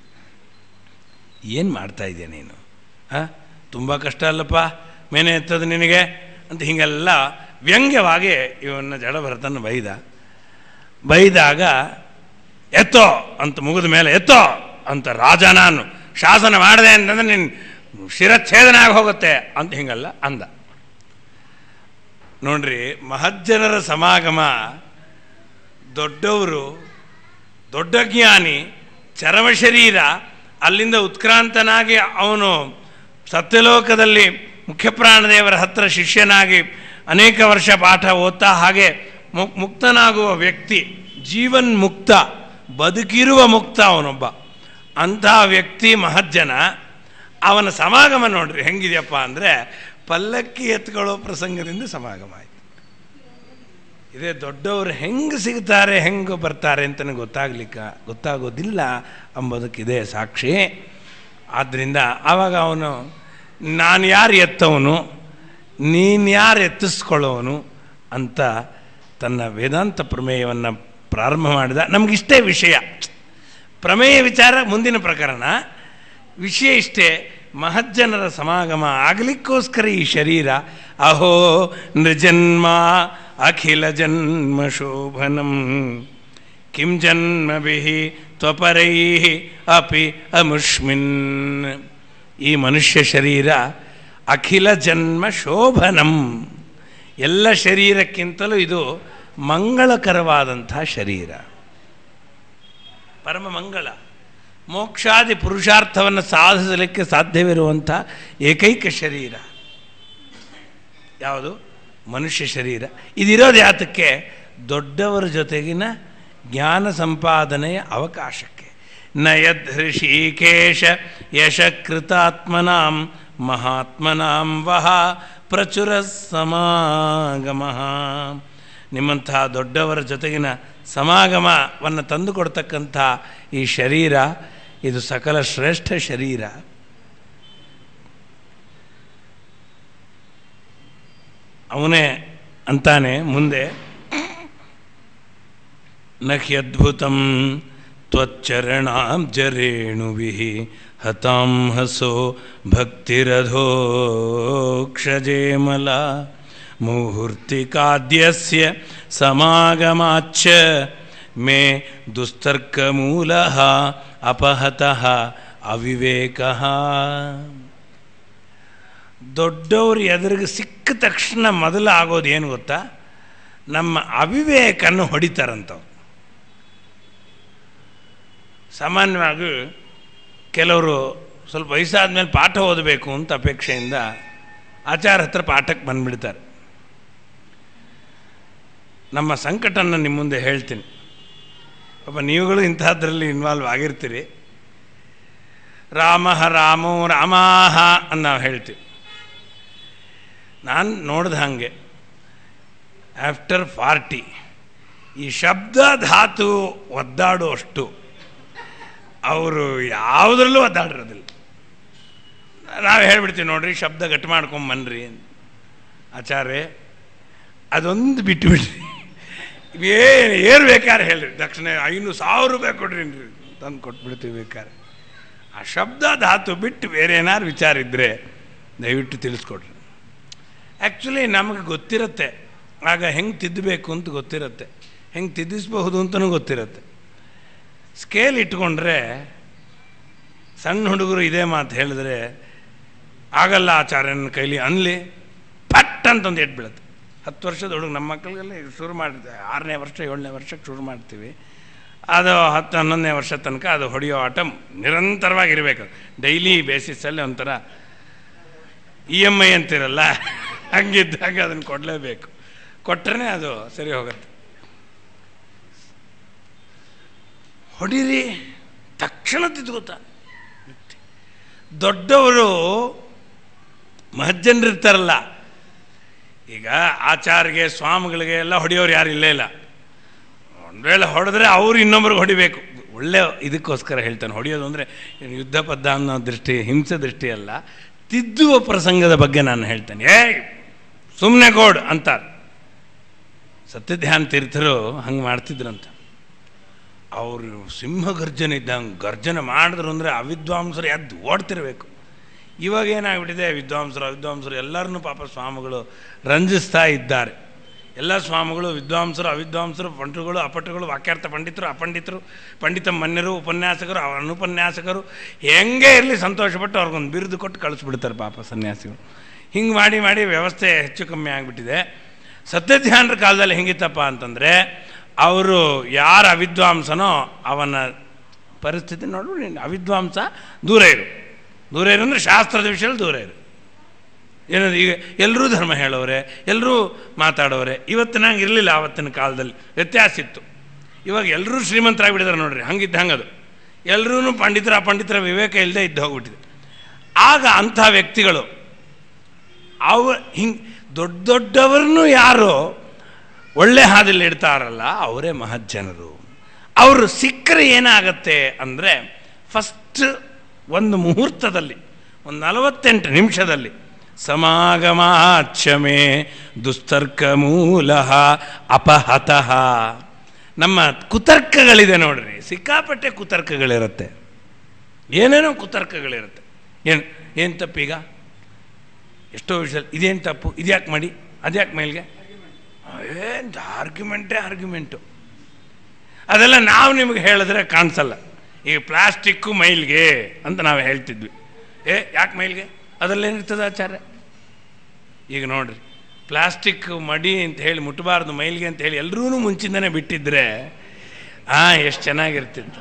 ಏನು ಮಾಡ್ತಾ ಇದೆಯಾ ನೀನು ಹಾಂ ತುಂಬ ಕಷ್ಟ ಅಲ್ಲಪ್ಪ ಮೇನೆ ಎತ್ತದು ನಿನಗೆ ಅಂತ ಹೀಗೆಲ್ಲ ವ್ಯಂಗ್ಯವಾಗಿ ಇವನ್ನ ಜಡಭರತನ ಬೈದ ಬೈದಾಗ ಎತ್ತೋ ಅಂತ ಮುಗಿದ ಮೇಲೆ ಎತ್ತೋ ಅಂತ ರಾಜ ನಾನು ಶಾಸನ ಮಾಡಿದೆ ಅಂತಂದ್ರೆ ನಿನ್ನ ಶಿರಚ್ಛೇದನ ಆಗಿ ಹೋಗುತ್ತೆ ಅಂತ ಹಿಂಗಲ್ಲ ಅಂದ ನೋಡ್ರಿ ಮಹಜ್ಜನರ ಸಮಾಗಮ ದೊಡ್ಡವರು ದೊಡ್ಡ ಜ್ಞಾನಿ ಚರಮ ಶರೀರ ಅಲ್ಲಿಂದ ಉತ್ಕ್ರಾಂತನಾಗಿ ಅವನು ಸತ್ಯಲೋಕದಲ್ಲಿ ಮುಖ್ಯಪ್ರಾಣದೇವರ ಹತ್ರ ಶಿಷ್ಯನಾಗಿ ಅನೇಕ ವರ್ಷ ಪಾಠ ಓದ್ತಾ ಹಾಗೆ ಮುಕ್ ಮುಕ್ತನಾಗುವ ವ್ಯಕ್ತಿ ಜೀವನ್ ಮುಕ್ತ ಬದುಕಿರುವ ಮುಕ್ತ ಅವನೊಬ್ಬ ಅಂಥ ವ್ಯಕ್ತಿ ಮಹಜ್ಜನ ಅವನ ಸಮಾಗಮ ನೋಡ್ರಿ ಹೆಂಗಿದೆಯಪ್ಪ ಅಂದರೆ ಪಲ್ಲಕ್ಕಿ ಎತ್ಕೊಳ್ಳೋ ಪ್ರಸಂಗದಿಂದ ಸಮಾಗಮ ಆಯಿತು ಇದೇ ದೊಡ್ಡವರು ಹೆಂಗೆ ಸಿಗ್ತಾರೆ ಹೆಂಗೆ ಬರ್ತಾರೆ ಅಂತಲೇ ಗೊತ್ತಾಗ್ಲಿಕ್ಕ ಗೊತ್ತಾಗೋದಿಲ್ಲ ಅಂಬೋದಕ್ಕಿದೆ ಸಾಕ್ಷಿ ಆದ್ದರಿಂದ ಆವಾಗ ಅವನು ನಾನು ಯಾರು ಎತ್ತವನು ನೀನು ಯಾರು ಎತ್ತಿಸ್ಕೊಳ್ಳೋನು ಅಂತ ತನ್ನ ವೇದಾಂತ ಪ್ರಮೇಯವನ್ನು ಪ್ರಾರಂಭ ಮಾಡಿದ ನಮಗಿಷ್ಟೇ ವಿಷಯ ಪ್ರಮೇಯ ವಿಚಾರ ಮುಂದಿನ ಪ್ರಕರಣ ವಿಷಯ ಇಷ್ಟೇ ಮಹಜ್ಜನರ ಸಮಾಗಮ ಆಗಲಿಕ್ಕೋಸ್ಕರ ಈ ಶರೀರ ಅಹೋ ನೃಜನ್ಮ ಅಖಿಲ ಜನ್ಮ ಶೋಭನಂ ಕಿಂ ಜನ್ಮಭಿ ತ್ವಪರೈ ಅಪಿ ಅಮುಷ್ಮಿನ್ ಈ ಮನುಷ್ಯ ಶರೀರ ಅಖಿಲ ಜನ್ಮ ಶೋಭನಂ ಎಲ್ಲ ಶರೀರಕ್ಕಿಂತಲೂ ಇದು ಮಂಗಳಕರವಾದಂಥ ಶರೀರ ಪರಮ ಮಂಗಳ ಮೋಕ್ಷಾದಿ ಪುರುಷಾರ್ಥವನ್ನು ಸಾಧಿಸಲಿಕ್ಕೆ ಸಾಧ್ಯವಿರುವಂಥ ಏಕೈಕ ಶರೀರ ಯಾವುದು ಮನುಷ್ಯ ಶರೀರ ಇದಿರೋದು ಯಾತಕ್ಕೆ ದೊಡ್ಡವರ ಜೊತೆಗಿನ ಜ್ಞಾನ ಸಂಪಾದನೆಯ ಅವಕಾಶಕ್ಕೆ ನ ಯದ್ ಹೃಷಿಕೇಶ ಯಶಕೃತಾತ್ಮನಾಂ ಮಹಾತ್ಮನಾಂ ವಹ ಪ್ರಚುರ ಸಮಾಗಮ ನಿಮ್ಮಂತಹ ದೊಡ್ಡವರ ಜೊತೆಗಿನ ಸಮಾಗಮವನ್ನು ತಂದುಕೊಡ್ತಕ್ಕಂಥ ಈ ಶರೀರ ಇದು ಸಕಲ ಶ್ರೇಷ್ಠ ಶರೀರ ಅವನೇ ಅಂತಾನೆ ಮುಂದೆ ನಹ್ಯದ್ಭುತಂ ತ್ವಚ್ಚರಣಾಬ್ಜರೇಣುವಿ ಹತಾಂ ಹಸೋ ಭಕ್ತಿರಧೋಕ್ಷಜೇಮಲ ಮುಹೂರ್ತಿಕಾದ್ಯಸ್ಯ ಸಮಾಗಮಾಚ್ಚ ಮೇ ದುಸ್ತರ್ಕಮೂಲ ಅಪಹತಃ ಅವಿವೇಕಃ ದೊಡ್ಡವರು ಎದುರಿಗೆ ಸಿಕ್ಕ ತಕ್ಷಣ ಮೊದಲು ಆಗೋದು ಏನು ಗೊತ್ತಾ ನಮ್ಮ ಅವಿವೇಕನ್ನು ಹೊಡಿತಾರಂತವ್ರು ಸಾಮಾನ್ಯವಾಗಿ ಕೆಲವರು ಸ್ವಲ್ಪ ವಯಸ್ಸಾದ ಮೇಲೆ ಪಾಠ ಓದಬೇಕು ಅಂತ ಅಪೇಕ್ಷೆಯಿಂದ ಆಚಾರ ಹತ್ರ ಪಾಠಕ್ಕೆ ಬಂದ್ಬಿಡ್ತಾರೆ ನಮ್ಮ ಸಂಕಟನ್ನು ನಿಮ್ಮ ಮುಂದೆ ಹೇಳ್ತೀನಿ ಪಾಪ ನೀವುಗಳು ಇಂಥದ್ರಲ್ಲಿ ಇನ್ವಾಲ್ವ್ ಆಗಿರ್ತೀರಿ ರಾಮ ರಾಮೋ ರಾಮಾಹ ಅಂತ ನಾವು ಹೇಳ್ತೀವಿ ನಾನು ನೋಡ್ದ ಹಾಗೆ ಆಫ್ಟರ್ ಫಾರ್ಟಿ ಈ ಶಬ್ದ ಧಾತು ಒದ್ದಾಡುವಷ್ಟು ಅವರು ಯಾವುದ್ರಲ್ಲೂ ಒದ್ದಾಡಿರೋದಿಲ್ಲ ನಾವು ಹೇಳ್ಬಿಡ್ತೀವಿ ನೋಡ್ರಿ ಶಬ್ದ ಗಟ್ಟಿ ಮಾಡ್ಕೊಂಬನ್ರಿ ಅಂತ ಆಚಾರ್ಯ ಅದೊಂದು ಬಿಟ್ಟುಬಿಡ್ರಿ ಏನು ಏನು ಬೇಕಾದ್ರೆ ಹೇಳ್ರಿ ತಕ್ಷಣ ಐನೂರು ಸಾವಿರ ರೂಪಾಯಿ ಕೊಡ್ರಿ ತಂದು ಕೊಟ್ಬಿಡ್ತೀವಿ ಬೇಕಾದ್ರೆ ಆ ಶಬ್ದ ಧಾತು ಬಿಟ್ಟು ಬೇರೆ ಏನಾದ್ರು ವಿಚಾರ ಇದ್ದರೆ ದಯವಿಟ್ಟು ತಿಳಿಸ್ಕೊಡ್ರಿ ಆ್ಯಕ್ಚುಲಿ ನಮಗೆ ಗೊತ್ತಿರುತ್ತೆ ಆಗ ಹೆಂಗೆ ತಿದ್ದಬೇಕು ಅಂತ ಗೊತ್ತಿರುತ್ತೆ ಹೆಂಗೆ ತಿದ್ದಿಸ್ಬಹುದು ಅಂತಲೂ ಗೊತ್ತಿರುತ್ತೆ ಸ್ಕೇಲ್ ಇಟ್ಕೊಂಡ್ರೆ ಸಣ್ಣ ಹುಡುಗರು ಇದೇ ಮಾತು ಹೇಳಿದ್ರೆ ಆಗಲ್ಲ ಆಚಾರ್ಯನ ಕೈಲಿ ಅನ್ಲಿ ಪಟ್ ಅಂತಂದು ಎದ್ದು ಬೀಳುತ್ತೆ ಹತ್ತು ವರ್ಷದ ಹುಡುಗ ನಮ್ಮ ಮಕ್ಕಳಿಗೆಲ್ಲ ಇದು ಶುರು ಮಾಡ್ತೀವಿ ಆರನೇ ವರ್ಷ ಏಳನೇ ವರ್ಷಕ್ಕೆ ಶುರು ಮಾಡ್ತೀವಿ ಅದು ಹತ್ತು ಹನ್ನೊಂದನೇ ವರ್ಷ ತನಕ ಅದು ಹೊಡೆಯೋ ಆಟ ನಿರಂತರವಾಗಿರಬೇಕು ಡೈಲಿ ಬೇಸಿಸಲ್ಲಿ ಒಂಥರ ಇ ಎಮ್ ಐ ಅಂತಿರಲ್ಲ ಹಂಗಿದ್ದಾಗ ಅದನ್ನು ಕೊಡಲೇಬೇಕು ಕೊಟ್ಟರೆ ಅದು ಸರಿ ಹೋಗುತ್ತೆ ಹೊಡೀರಿ ತಕ್ಷಣ ತಿದ್ಕೋತ ದೊಡ್ಡವರು ಮಹಜ್ಜನರಿರ್ತಾರಲ್ಲ ಈಗ ಆಚಾರ್ಗೆ ಸ್ವಾಮಿಗಳಿಗೆ ಎಲ್ಲ ಹೊಡೆಯೋರು ಯಾರು ಇಲ್ಲೇ ಇಲ್ಲ ಒಂದು ವೇಳೆ ಹೊಡೆದ್ರೆ ಅವ್ರು ಇನ್ನೊಬ್ರಿಗೆ ಹೊಡಿಬೇಕು ಒಳ್ಳೆ ಇದಕ್ಕೋಸ್ಕರ ಹೇಳ್ತಾನೆ ಹೊಡೆಯೋದು ಅಂದರೆ ಯುದ್ಧ ಪದ್ಧ ಅನ್ನೋ ದೃಷ್ಟಿ ಹಿಂಸೆ ದೃಷ್ಟಿ ಅಲ್ಲ ತಿದ್ದುವ ಪ್ರಸಂಗದ ಬಗ್ಗೆ ನಾನು ಹೇಳ್ತೇನೆ ಏಯ್ ಸುಮ್ಮನೆ ಗೋಡ್ ಅಂತಾರೆ ಸತ್ಯಧ್ಯಾನ ತೀರ್ಥರು ಹಂಗೆ ಮಾಡ್ತಿದ್ರಂತ ಅವರು ಸಿಂಹ ಗರ್ಜನೆ ಇದ್ದಂಗೆ ಗರ್ಜನೆ ಮಾಡಿದ್ರು ಅಂದರೆ ಅವಿದ್ವಾಂಸರು ಎದ್ದು ಓಡ್ತಿರ್ಬೇಕು ಇವಾಗ ಏನಾಗ್ಬಿಟ್ಟಿದೆ ವಿದ್ವಾಂಸರು ಅವಿದ್ವಾಂಸರು ಎಲ್ಲರನ್ನೂ ಪಾಪ ಸ್ವಾಮಿಗಳು ರಂಜಿಸ್ತಾ ಇದ್ದಾರೆ ಎಲ್ಲ ಸ್ವಾಮಿಗಳು ವಿದ್ವಾಂಸರು ಅವಿದ್ವಾಂಸರು ಪಂಟುಗಳು ಅಪಟುಗಳು ವಾಕ್ಯಾರ್ಥ ಪಂಡಿತರು ಅಪಂಡಿತರು ಪಂಡಿತ ಮನ್ಯರು ಉಪನ್ಯಾಸಕರು ಅನುಪನ್ಯಾಸಕರು ಹೆಂಗೆ ಇರಲಿ ಸಂತೋಷಪಟ್ಟು ಅವ್ರಿಗೊಂದು ಬಿರುದು ಕೊಟ್ಟು ಕಳಿಸ್ಬಿಡ್ತಾರೆ ಪಾಪ ಸನ್ಯಾಸಿಗಳು ಹಿಂಗೆ ಮಾಡಿ ಮಾಡಿ ವ್ಯವಸ್ಥೆ ಹೆಚ್ಚು ಕಮ್ಮಿ ಆಗಿಬಿಟ್ಟಿದೆ ಸತ್ಯಧ್ಯಾನರ ಕಾಲದಲ್ಲಿ ಹೆಂಗಿತ್ತಪ್ಪ ಅಂತಂದರೆ ಅವರು ಯಾರ ಅವಿದ್ವಾಂಸನೋ ಅವನ ಪರಿಸ್ಥಿತಿ ನೋಡು ನೀನು ಅವಿದ್ವಾಂಸ ದೂರ ಇರು ದೂರ ಇರು ಅಂದರೆ ಶಾಸ್ತ್ರದ ವಿಷಯದಲ್ಲಿ ದೂರ ಇರು ಏನದು ಈಗ ಎಲ್ಲರೂ ಧರ್ಮ ಹೇಳೋರೆ ಎಲ್ಲರೂ ಮಾತಾಡೋರೆ ಇವತ್ತಿನಂಗೆ ಇರಲಿಲ್ಲ ಆವತ್ತಿನ ಕಾಲದಲ್ಲಿ ವ್ಯತ್ಯಾಸ ಇತ್ತು ಇವಾಗ ಎಲ್ಲರೂ ಶ್ರೀಮಂತರಾಗಿಬಿಟ್ಟಿದ್ದಾರೆ ನೋಡ್ರಿ ಹಂಗಿದ್ದ ಹಂಗದು ಎಲ್ಲರೂ ಪಂಡಿತರ ಅಪಂಡಿತರ ವಿವೇಕ ಇಲ್ಲದೆ ಇದ್ದು ಹೋಗ್ಬಿಟ್ಟಿದೆ ಆಗ ಅಂಥ ವ್ಯಕ್ತಿಗಳು ಅವ ಹಿಂಗೆ ದೊಡ್ಡ ದೊಡ್ಡವ್ರನ್ನೂ ಯಾರು ಒಳ್ಳೆ ಹಾದಿಲಿ ಇಡ್ತಾರಲ್ಲ ಅವರೇ ಮಹಜ್ಜನರು ಅವರು ಸಿಕ್ಕರೆ ಏನಾಗತ್ತೆ ಅಂದರೆ ಫಸ್ಟ್ ಒಂದು ಮುಹೂರ್ತದಲ್ಲಿ ಒಂದು ನಲವತ್ತೆಂಟು ನಿಮಿಷದಲ್ಲಿ ಸಮಾಗಮಾಚ್ಯಮೇ ದುಸ್ತರ್ಕ ಮೂಲ ಅಪಹತಃ ನಮ್ಮ ಕುತರ್ಕಗಳಿದೆ ನೋಡ್ರಿ ಸಿಕ್ಕಾಪಟ್ಟೆ ಕುತರ್ಕಗಳಿರುತ್ತೆ ಏನೇನೋ ಕುತರ್ಕಗಳಿರುತ್ತೆ ಏನು ಏನು ತಪ್ಪೀಗ ಎಷ್ಟೋ ವಿಷಯ ಇದೇನು ತಪ್ಪು ಇದ್ಯಾಕೆ ಮಾಡಿ ಅದ್ಯಾಕೆ ಮೇಲ್ಗೆ ಏನು ಆರ್ಗ್ಯುಮೆಂಟೇ ಆರ್ಗ್ಯುಮೆಂಟು ಅದೆಲ್ಲ ನಾವು ನಿಮಗೆ ಹೇಳಿದ್ರೆ ಕಾಣಿಸಲ್ಲ ಈಗ ಪ್ಲಾಸ್ಟಿಕ್ಕು ಮೈಲ್ಗೆ ಅಂತ ನಾವು ಹೇಳ್ತಿದ್ವಿ ಏ ಯಾಕೆ ಮೈಲ್ಗೆ ಅದರಲ್ಲೇನಿರ್ತದೆ ಆಚಾರ್ಯ ಈಗ ನೋಡ್ರಿ ಪ್ಲಾಸ್ಟಿಕ್ ಮಡಿ ಅಂತ ಹೇಳಿ ಮುಟ್ಟಬಾರ್ದು ಮೈಲ್ಗೆ ಅಂತ ಹೇಳಿ ಎಲ್ಲರೂ ಮುಂಚಿಂದನೇ ಬಿಟ್ಟಿದ್ರೆ ಹಾಂ ಎಷ್ಟು ಚೆನ್ನಾಗಿರ್ತಿತ್ತು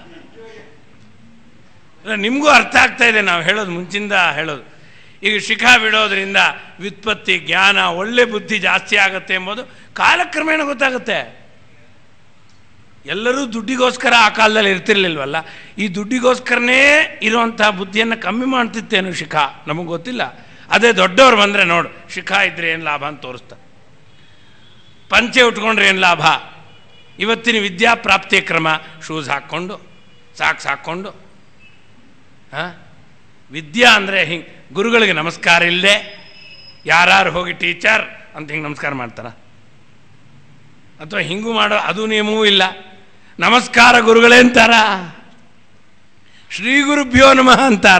ಅಲ್ಲ ನಿಮಗೂ ಅರ್ಥ ಆಗ್ತಾ ಇದೆ ನಾವು ಹೇಳೋದು ಮುಂಚಿಂದ ಹೇಳೋದು ಈಗ ಶಿಖಾ ಬಿಡೋದ್ರಿಂದ ವ್ಯುತ್ಪತ್ತಿ ಜ್ಞಾನ ಒಳ್ಳೆ ಬುದ್ಧಿ ಜಾಸ್ತಿ ಆಗುತ್ತೆ ಎಂಬುದು ಕಾಲಕ್ರಮೇಣ ಗೊತ್ತಾಗುತ್ತೆ ಎಲ್ಲರೂ ದುಡ್ಡಿಗೋಸ್ಕರ ಆ ಕಾಲದಲ್ಲಿ ಇರ್ತಿರ್ಲಿಲ್ವಲ್ಲ ಈ ದುಡ್ಡಿಗೋಸ್ಕರನೇ ಇರುವಂಥ ಬುದ್ಧಿಯನ್ನು ಕಮ್ಮಿ ಮಾಡ್ತಿತ್ತೇನು ಶಿಖಾ ನಮಗೆ ಗೊತ್ತಿಲ್ಲ ಅದೇ ದೊಡ್ಡವ್ರು ಬಂದರೆ ನೋಡು ಶಿಖಾ ಇದ್ರೆ ಏನು ಲಾಭ ಅಂತ ತೋರಿಸ್ತಾ ಪಂಚೆ ಉಟ್ಕೊಂಡ್ರೆ ಏನು ಲಾಭ ಇವತ್ತಿನ ವಿದ್ಯಾಪ್ರಾಪ್ತಿಯ ಕ್ರಮ ಶೂಸ್ ಹಾಕ್ಕೊಂಡು ಸಾಕ್ಸ್ ಹಾಕ್ಕೊಂಡು ಹಾಂ ವಿದ್ಯಾ ಅಂದರೆ ಹಿಂಗೆ ಗುರುಗಳಿಗೆ ನಮಸ್ಕಾರ ಇಲ್ಲದೆ ಯಾರು ಹೋಗಿ ಟೀಚರ್ ಅಂತ ಹಿಂಗೆ ನಮಸ್ಕಾರ ಮಾಡ್ತಾರ ಅಥವಾ ಹಿಂಗೂ ಮಾಡೋ ಅದು ನಿಯಮವೂ ಇಲ್ಲ ನಮಸ್ಕಾರ ಗುರುಗಳೇ ಅಂತಾರ ಶ್ರೀ ಗುರುಭ್ಯೋ ನಮಃ ಅಂತಾರ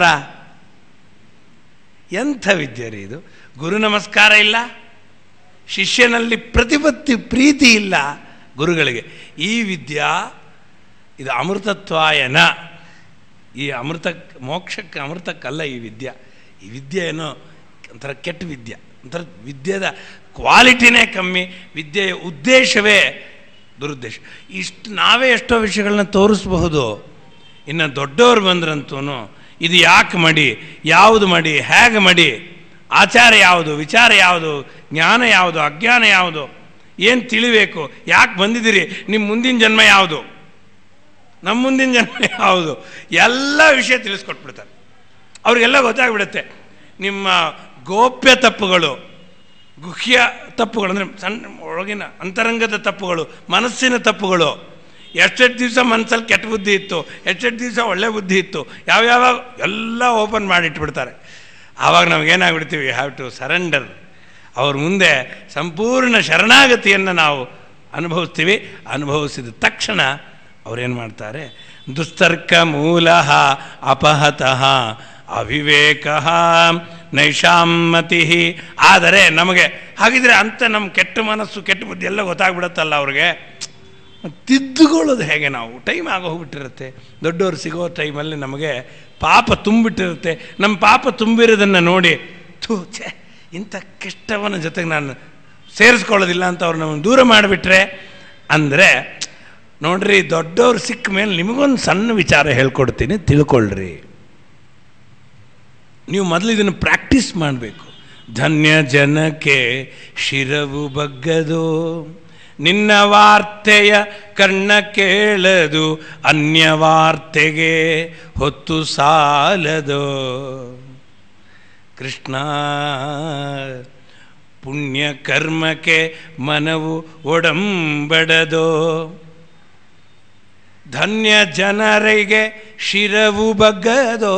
ಎಂಥ ವಿದ್ಯೆ ರೀ ಇದು ಗುರು ನಮಸ್ಕಾರ ಇಲ್ಲ ಶಿಷ್ಯನಲ್ಲಿ ಪ್ರತಿಪತ್ತಿ ಪ್ರೀತಿ ಇಲ್ಲ ಗುರುಗಳಿಗೆ ಈ ವಿದ್ಯಾ ಇದು ಅಮೃತತ್ವಾಯನ ಈ ಅಮೃತ ಮೋಕ್ಷಕ್ಕೆ ಅಮೃತಕ್ಕಲ್ಲ ಈ ವಿದ್ಯೆ ಈ ವಿದ್ಯೆ ಏನೋ ಒಂಥರ ಕೆಟ್ಟ ವಿದ್ಯೆ ಒಂಥರ ವಿದ್ಯೆದ ಕ್ವಾಲಿಟಿನೇ ಕಮ್ಮಿ ವಿದ್ಯೆಯ ಉದ್ದೇಶವೇ ದುರುದ್ದೇಶ ಇಷ್ಟು ನಾವೇ ಎಷ್ಟೋ ವಿಷಯಗಳನ್ನ ತೋರಿಸಬಹುದು ಇನ್ನು ದೊಡ್ಡವ್ರು ಬಂದ್ರಂತೂ ಇದು ಯಾಕೆ ಮಾಡಿ ಯಾವುದು ಮಾಡಿ ಹೇಗೆ ಮಾಡಿ ಆಚಾರ ಯಾವುದು ವಿಚಾರ ಯಾವುದು ಜ್ಞಾನ ಯಾವುದು ಅಜ್ಞಾನ ಯಾವುದು ಏನು ತಿಳಿಬೇಕು ಯಾಕೆ ಬಂದಿದ್ದೀರಿ ನಿಮ್ಮ ಮುಂದಿನ ಜನ್ಮ ಯಾವುದು ನಮ್ಮ ಮುಂದಿನ ಜನ್ಮ ಯಾವುದು ಎಲ್ಲ ವಿಷಯ ತಿಳಿಸ್ಕೊಟ್ಬಿಡ್ತಾರೆ ಅವ್ರಿಗೆಲ್ಲ ಗೊತ್ತಾಗ್ಬಿಡುತ್ತೆ ನಿಮ್ಮ ಗೋಪ್ಯ ತಪ್ಪುಗಳು ಗುಹ್ಯ ತಪ್ಪುಗಳು ಅಂದರೆ ಸಣ್ಣ ಒಳಗಿನ ಅಂತರಂಗದ ತಪ್ಪುಗಳು ಮನಸ್ಸಿನ ತಪ್ಪುಗಳು ಎಷ್ಟೆಷ್ಟು ದಿವಸ ಮನಸ್ಸಲ್ಲಿ ಕೆಟ್ಟ ಬುದ್ಧಿ ಇತ್ತು ಎಷ್ಟೆಷ್ಟು ದಿವಸ ಒಳ್ಳೆ ಬುದ್ಧಿ ಇತ್ತು ಯಾವ್ಯಾವ ಎಲ್ಲ ಓಪನ್ ಮಾಡಿಟ್ಬಿಡ್ತಾರೆ ಆವಾಗ ನಮಗೇನಾಗ್ಬಿಡ್ತೀವಿ ಹ್ಯಾವ್ ಟು ಸರೆಂಡರ್ ಅವ್ರ ಮುಂದೆ ಸಂಪೂರ್ಣ ಶರಣಾಗತಿಯನ್ನು ನಾವು ಅನುಭವಿಸ್ತೀವಿ ಅನುಭವಿಸಿದ ತಕ್ಷಣ ಅವ್ರೇನು ಮಾಡ್ತಾರೆ ದುಸ್ತರ್ಕ ಮೂಲ ಅಪಹತಃ ಅವಿವೇಕ ನೈಷಾಮತಿ ಆದರೆ ನಮಗೆ ಹಾಗಿದ್ರೆ ಅಂತ ನಮ್ಮ ಕೆಟ್ಟ ಮನಸ್ಸು ಕೆಟ್ಟ ಬುದ್ಧಿ ಎಲ್ಲ ಗೊತ್ತಾಗ್ಬಿಡುತ್ತಲ್ಲ ಅವ್ರಿಗೆ ತಿದ್ದುಕೊಳ್ಳೋದು ಹೇಗೆ ನಾವು ಟೈಮ್ ಆಗೋ ಹೋಗ್ಬಿಟ್ಟಿರುತ್ತೆ ದೊಡ್ಡವರು ಸಿಗೋ ಟೈಮಲ್ಲಿ ನಮಗೆ ಪಾಪ ತುಂಬಿಟ್ಟಿರುತ್ತೆ ನಮ್ಮ ಪಾಪ ತುಂಬಿರೋದನ್ನು ನೋಡಿ ಥೂ ಛೇ ಇಂಥ ಕೆಟ್ಟವನ ಜೊತೆಗೆ ನಾನು ಸೇರಿಸ್ಕೊಳ್ಳೋದಿಲ್ಲ ಅಂತ ಅವ್ರು ನಮ್ಮನ್ನು ದೂರ ಮಾಡಿಬಿಟ್ರೆ ಅಂದರೆ ನೋಡ್ರಿ ದೊಡ್ಡವ್ರು ಸಿಕ್ಕ ಮೇಲೆ ನಿಮಗೊಂದು ಸಣ್ಣ ವಿಚಾರ ಹೇಳ್ಕೊಡ್ತೀನಿ ತಿಳ್ಕೊಳ್ರಿ ನೀವು ಮೊದಲು ಇದನ್ನು ಪ್ರಾಕ್ಟೀಸ್ ಮಾಡಬೇಕು ಧನ್ಯ ಜನಕ್ಕೆ ಶಿರವು ಬಗ್ಗದು ನಿನ್ನ ವಾರ್ತೆಯ ಕರ್ಣ ಕೇಳದು ಅನ್ಯ ವಾರ್ತೆಗೆ ಹೊತ್ತು ಸಾಲದು ಕೃಷ್ಣ ಪುಣ್ಯ ಕರ್ಮಕ್ಕೆ ಮನವು ಒಡಂಬಡದೋ ಧನ್ಯ ಜನರಿಗೆ ಶಿರವು ಬಗ್ಗದೋ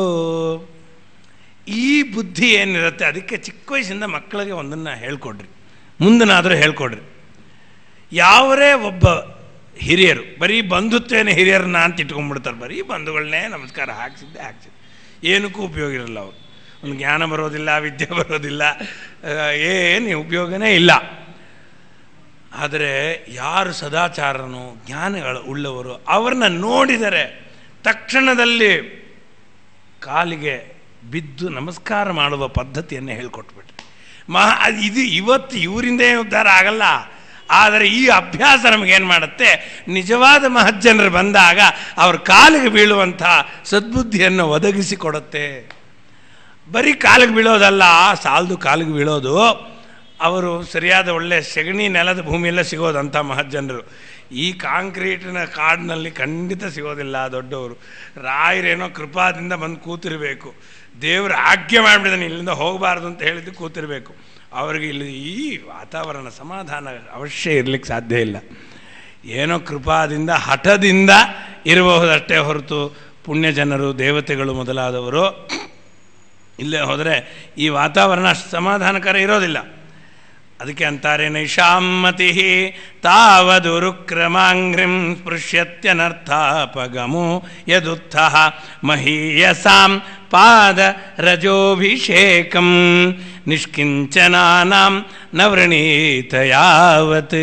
ಈ ಬುದ್ಧಿ ಏನಿರುತ್ತೆ ಅದಕ್ಕೆ ಚಿಕ್ಕ ವಯಸ್ಸಿಂದ ಮಕ್ಕಳಿಗೆ ಒಂದನ್ನು ಹೇಳ್ಕೊಡ್ರಿ ಮುಂದನಾದರೂ ಹೇಳ್ಕೊಡ್ರಿ ಯಾವರೇ ಒಬ್ಬ ಹಿರಿಯರು ಬರೀ ಬಂಧುತ್ವೇನ ಹಿರಿಯರನ್ನ ಅಂತ ಇಟ್ಕೊಂಡ್ಬಿಡ್ತಾರೆ ಬರೀ ಬಂಧುಗಳನ್ನೇ ನಮಸ್ಕಾರ ಹಾಕ್ಸಿದ್ದೆ ಹಾಕ್ಸಿದ್ದೆ ಏನಕ್ಕೂ ಉಪಯೋಗ ಇರಲ್ಲ ಅವರು ಒಂದು ಜ್ಞಾನ ಬರೋದಿಲ್ಲ ವಿದ್ಯೆ ಬರೋದಿಲ್ಲ ಏನು ಉಪಯೋಗನೇ ಇಲ್ಲ ಆದರೆ ಯಾರು ಸದಾಚಾರನು ಜ್ಞಾನಗಳು ಉಳ್ಳವರು ಅವ್ರನ್ನ ನೋಡಿದರೆ ತಕ್ಷಣದಲ್ಲಿ ಕಾಲಿಗೆ ಬಿದ್ದು ನಮಸ್ಕಾರ ಮಾಡುವ ಪದ್ಧತಿಯನ್ನು ಹೇಳ್ಕೊಟ್ಬಿಟ್ರೆ ಮಹಾ ಇದು ಇವತ್ತು ಇವರಿಂದೇ ಉದ್ಧಾರ ಆಗಲ್ಲ ಆದರೆ ಈ ಅಭ್ಯಾಸ ನಮಗೇನು ಮಾಡುತ್ತೆ ನಿಜವಾದ ಮಹಜ್ಜನರು ಬಂದಾಗ ಅವ್ರ ಕಾಲಿಗೆ ಬೀಳುವಂಥ ಸದ್ಬುದ್ಧಿಯನ್ನು ಒದಗಿಸಿಕೊಡುತ್ತೆ ಬರೀ ಕಾಲಿಗೆ ಬೀಳೋದಲ್ಲ ಸಾಲದು ಕಾಲಿಗೆ ಬೀಳೋದು ಅವರು ಸರಿಯಾದ ಒಳ್ಳೆ ಸೆಗಣಿ ನೆಲದ ಭೂಮಿಯೆಲ್ಲ ಸಿಗೋದಂಥ ಮಹಜ್ಜನರು ಈ ಕಾಂಕ್ರೀಟಿನ ಕಾಡಿನಲ್ಲಿ ಖಂಡಿತ ಸಿಗೋದಿಲ್ಲ ದೊಡ್ಡವರು ರಾಯರೇನೋ ಕೃಪಾದಿಂದ ಬಂದು ಕೂತಿರಬೇಕು ದೇವರು ಆಜ್ಞೆ ಮಾಡಿಬಿಡಿದಾನೆ ಇಲ್ಲಿಂದ ಹೋಗಬಾರ್ದು ಅಂತ ಹೇಳಿದ್ದು ಕೂತಿರಬೇಕು ಅವ್ರಿಗೆ ಇಲ್ಲಿ ಈ ವಾತಾವರಣ ಸಮಾಧಾನ ಅವಶ್ಯ ಇರಲಿಕ್ಕೆ ಸಾಧ್ಯ ಇಲ್ಲ ಏನೋ ಕೃಪಾದಿಂದ ಹಠದಿಂದ ಇರಬಹುದಷ್ಟೇ ಹೊರತು ಪುಣ್ಯ ಜನರು ದೇವತೆಗಳು ಮೊದಲಾದವರು ಇಲ್ಲೇ ಹೋದರೆ ಈ ವಾತಾವರಣ ಅಷ್ಟು ಸಮಾಧಾನಕರ ಇರೋದಿಲ್ಲ ಅದಕ್ಕೆ ಅಂತಾರೆ ನೈಷಾಮತಿ ತಾವದುರುಕ್ರಮಾಂಗ್ರಿಂ ಸ್ಪೃಶ್ಯತ್ಯನರ್ಥಾಪಗಮೋ ಯದುತ್ಥ ಮಹೀಯಸಾಂ ಪಾದ ರಜೋಭಿಷೇಕಂ ನಿಷ್ಕಿಂಚನಾನಾಂ ನವೃಣೀತ ಯಾವತ್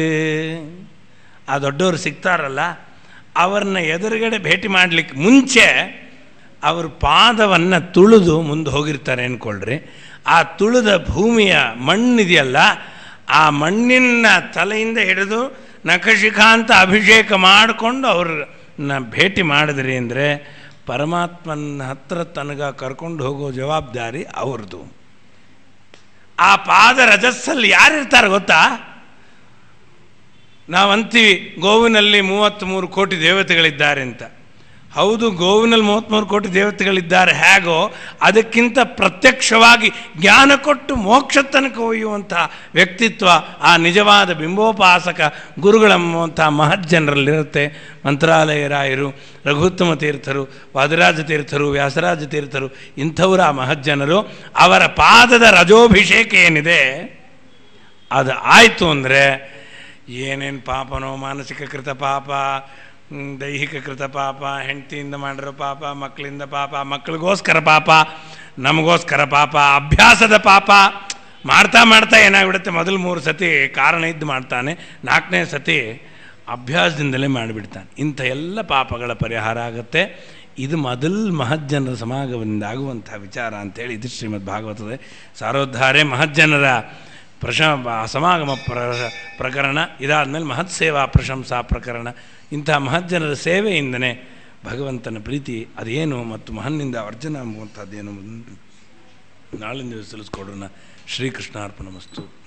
ಆ ದೊಡ್ಡವರು ಸಿಗ್ತಾರಲ್ಲ ಅವ್ರನ್ನ ಎದುರುಗಡೆ ಭೇಟಿ ಮಾಡಲಿಕ್ಕೆ ಮುಂಚೆ ಅವ್ರ ಪಾದವನ್ನು ತುಳಿದು ಮುಂದೆ ಹೋಗಿರ್ತಾರೆ ಅಂದ್ಕೊಳ್ರಿ ಆ ತುಳಿದ ಭೂಮಿಯ ಮಣ್ಣಿದೆಯಲ್ಲ ಆ ಮಣ್ಣಿನ ತಲೆಯಿಂದ ಹಿಡಿದು ನಖಶಿಖಾಂತ ಅಭಿಷೇಕ ಮಾಡಿಕೊಂಡು ಅವ್ರನ್ನ ಭೇಟಿ ಮಾಡಿದ್ರಿ ಅಂದರೆ ಪರಮಾತ್ಮನ ಹತ್ರ ತನಗ ಕರ್ಕೊಂಡು ಹೋಗೋ ಜವಾಬ್ದಾರಿ ಅವ್ರದ್ದು ಆ ಪಾದ ರಜಸ್ಸಲ್ಲಿ ಯಾರಿರ್ತಾರೆ ಗೊತ್ತಾ ನಾವಂತೀವಿ ಗೋವಿನಲ್ಲಿ ಮೂವತ್ತ್ಮೂರು ಕೋಟಿ ದೇವತೆಗಳಿದ್ದಾರೆ ಅಂತ ಹೌದು ಗೋವಿನಲ್ಲಿ ಮೂವತ್ತ್ಮೂರು ಕೋಟಿ ದೇವತೆಗಳಿದ್ದಾರೆ ಹೇಗೋ ಅದಕ್ಕಿಂತ ಪ್ರತ್ಯಕ್ಷವಾಗಿ ಜ್ಞಾನ ಕೊಟ್ಟು ಮೋಕ್ಷ ತನಕ ಒಯ್ಯುವಂಥ ವ್ಯಕ್ತಿತ್ವ ಆ ನಿಜವಾದ ಬಿಂಬೋಪಾಸಕ ಗುರುಗಳೆಂಬುವಂಥ ಮಹಜ್ಜನರಲ್ಲಿರುತ್ತೆ ಮಂತ್ರಾಲಯ ರಾಯರು ರಘುತ್ತಮ ತೀರ್ಥರು ವಾದಿರಾಜ ತೀರ್ಥರು ವ್ಯಾಸರಾಜ ತೀರ್ಥರು ಇಂಥವರು ಆ ಮಹಜ್ಜನರು ಅವರ ಪಾದದ ರಜೋಭಿಷೇಕ ಏನಿದೆ ಅದು ಆಯಿತು ಅಂದರೆ ಏನೇನು ಪಾಪನೋ ಮಾನಸಿಕ ಕೃತ ಪಾಪ ಹ್ಮ್, ದೈಹಿಕ ಕೃತ ಪಾಪ ಹೆಂಡತಿಯಿಂದ ಮಾಡಿರೋ ಪಾಪ ಮಕ್ಕಳಿಂದ ಪಾಪ ಮಕ್ಕಳಿಗೋಸ್ಕರ ಪಾಪ ನಮಗೋಸ್ಕರ ಪಾಪ ಅಭ್ಯಾಸದ ಪಾಪ ಮಾಡ್ತಾ ಮಾಡ್ತಾ ಏನಾಗ್ಬಿಡುತ್ತೆ ಮೊದಲು ಮೂರು ಸತಿ ಕಾರಣ ಇದ್ದು ಮಾಡ್ತಾನೆ ನಾಲ್ಕನೇ ಸತಿ ಅಭ್ಯಾಸದಿಂದಲೇ ಮಾಡಿಬಿಡ್ತಾನೆ ಇಂಥ ಎಲ್ಲ ಪಾಪಗಳ ಪರಿಹಾರ ಆಗುತ್ತೆ ಇದು ಮೊದಲು ಮಹಜ್ಜನರ ಸಮಾಗಮದಿಂದ ಆಗುವಂಥ ವಿಚಾರ ಅಂತೇಳಿ ಇದು ಶ್ರೀಮದ್ ಭಾಗವತದ ಸಾರೋದ್ಧಾರೆ ಮಹಜ್ಜನರ ಪ್ರಶ ಸಮಾಗಮ ಪ್ರ ಪ್ರಕರಣ ಇದಾದಮೇಲೆ ಮಹತ್ ಸೇವಾ ಪ್ರಶಂಸಾ ಪ್ರಕರಣ ಇಂಥ ಮಹಜ್ಜನರ ಸೇವೆಯಿಂದನೇ ಭಗವಂತನ ಪ್ರೀತಿ ಅದೇನು ಮತ್ತು ಮಹನ್ನಿಂದ ಅರ್ಜುನ ಎಂಬುವಂಥದ್ದೇನು ನಾಳಿನ ದಿವಸ ತಿಳಿಸ್ಕೊಡೋಣ ಶ್ರೀಕೃಷ್ಣಾರ್ಪಣ ಮಸ್ತು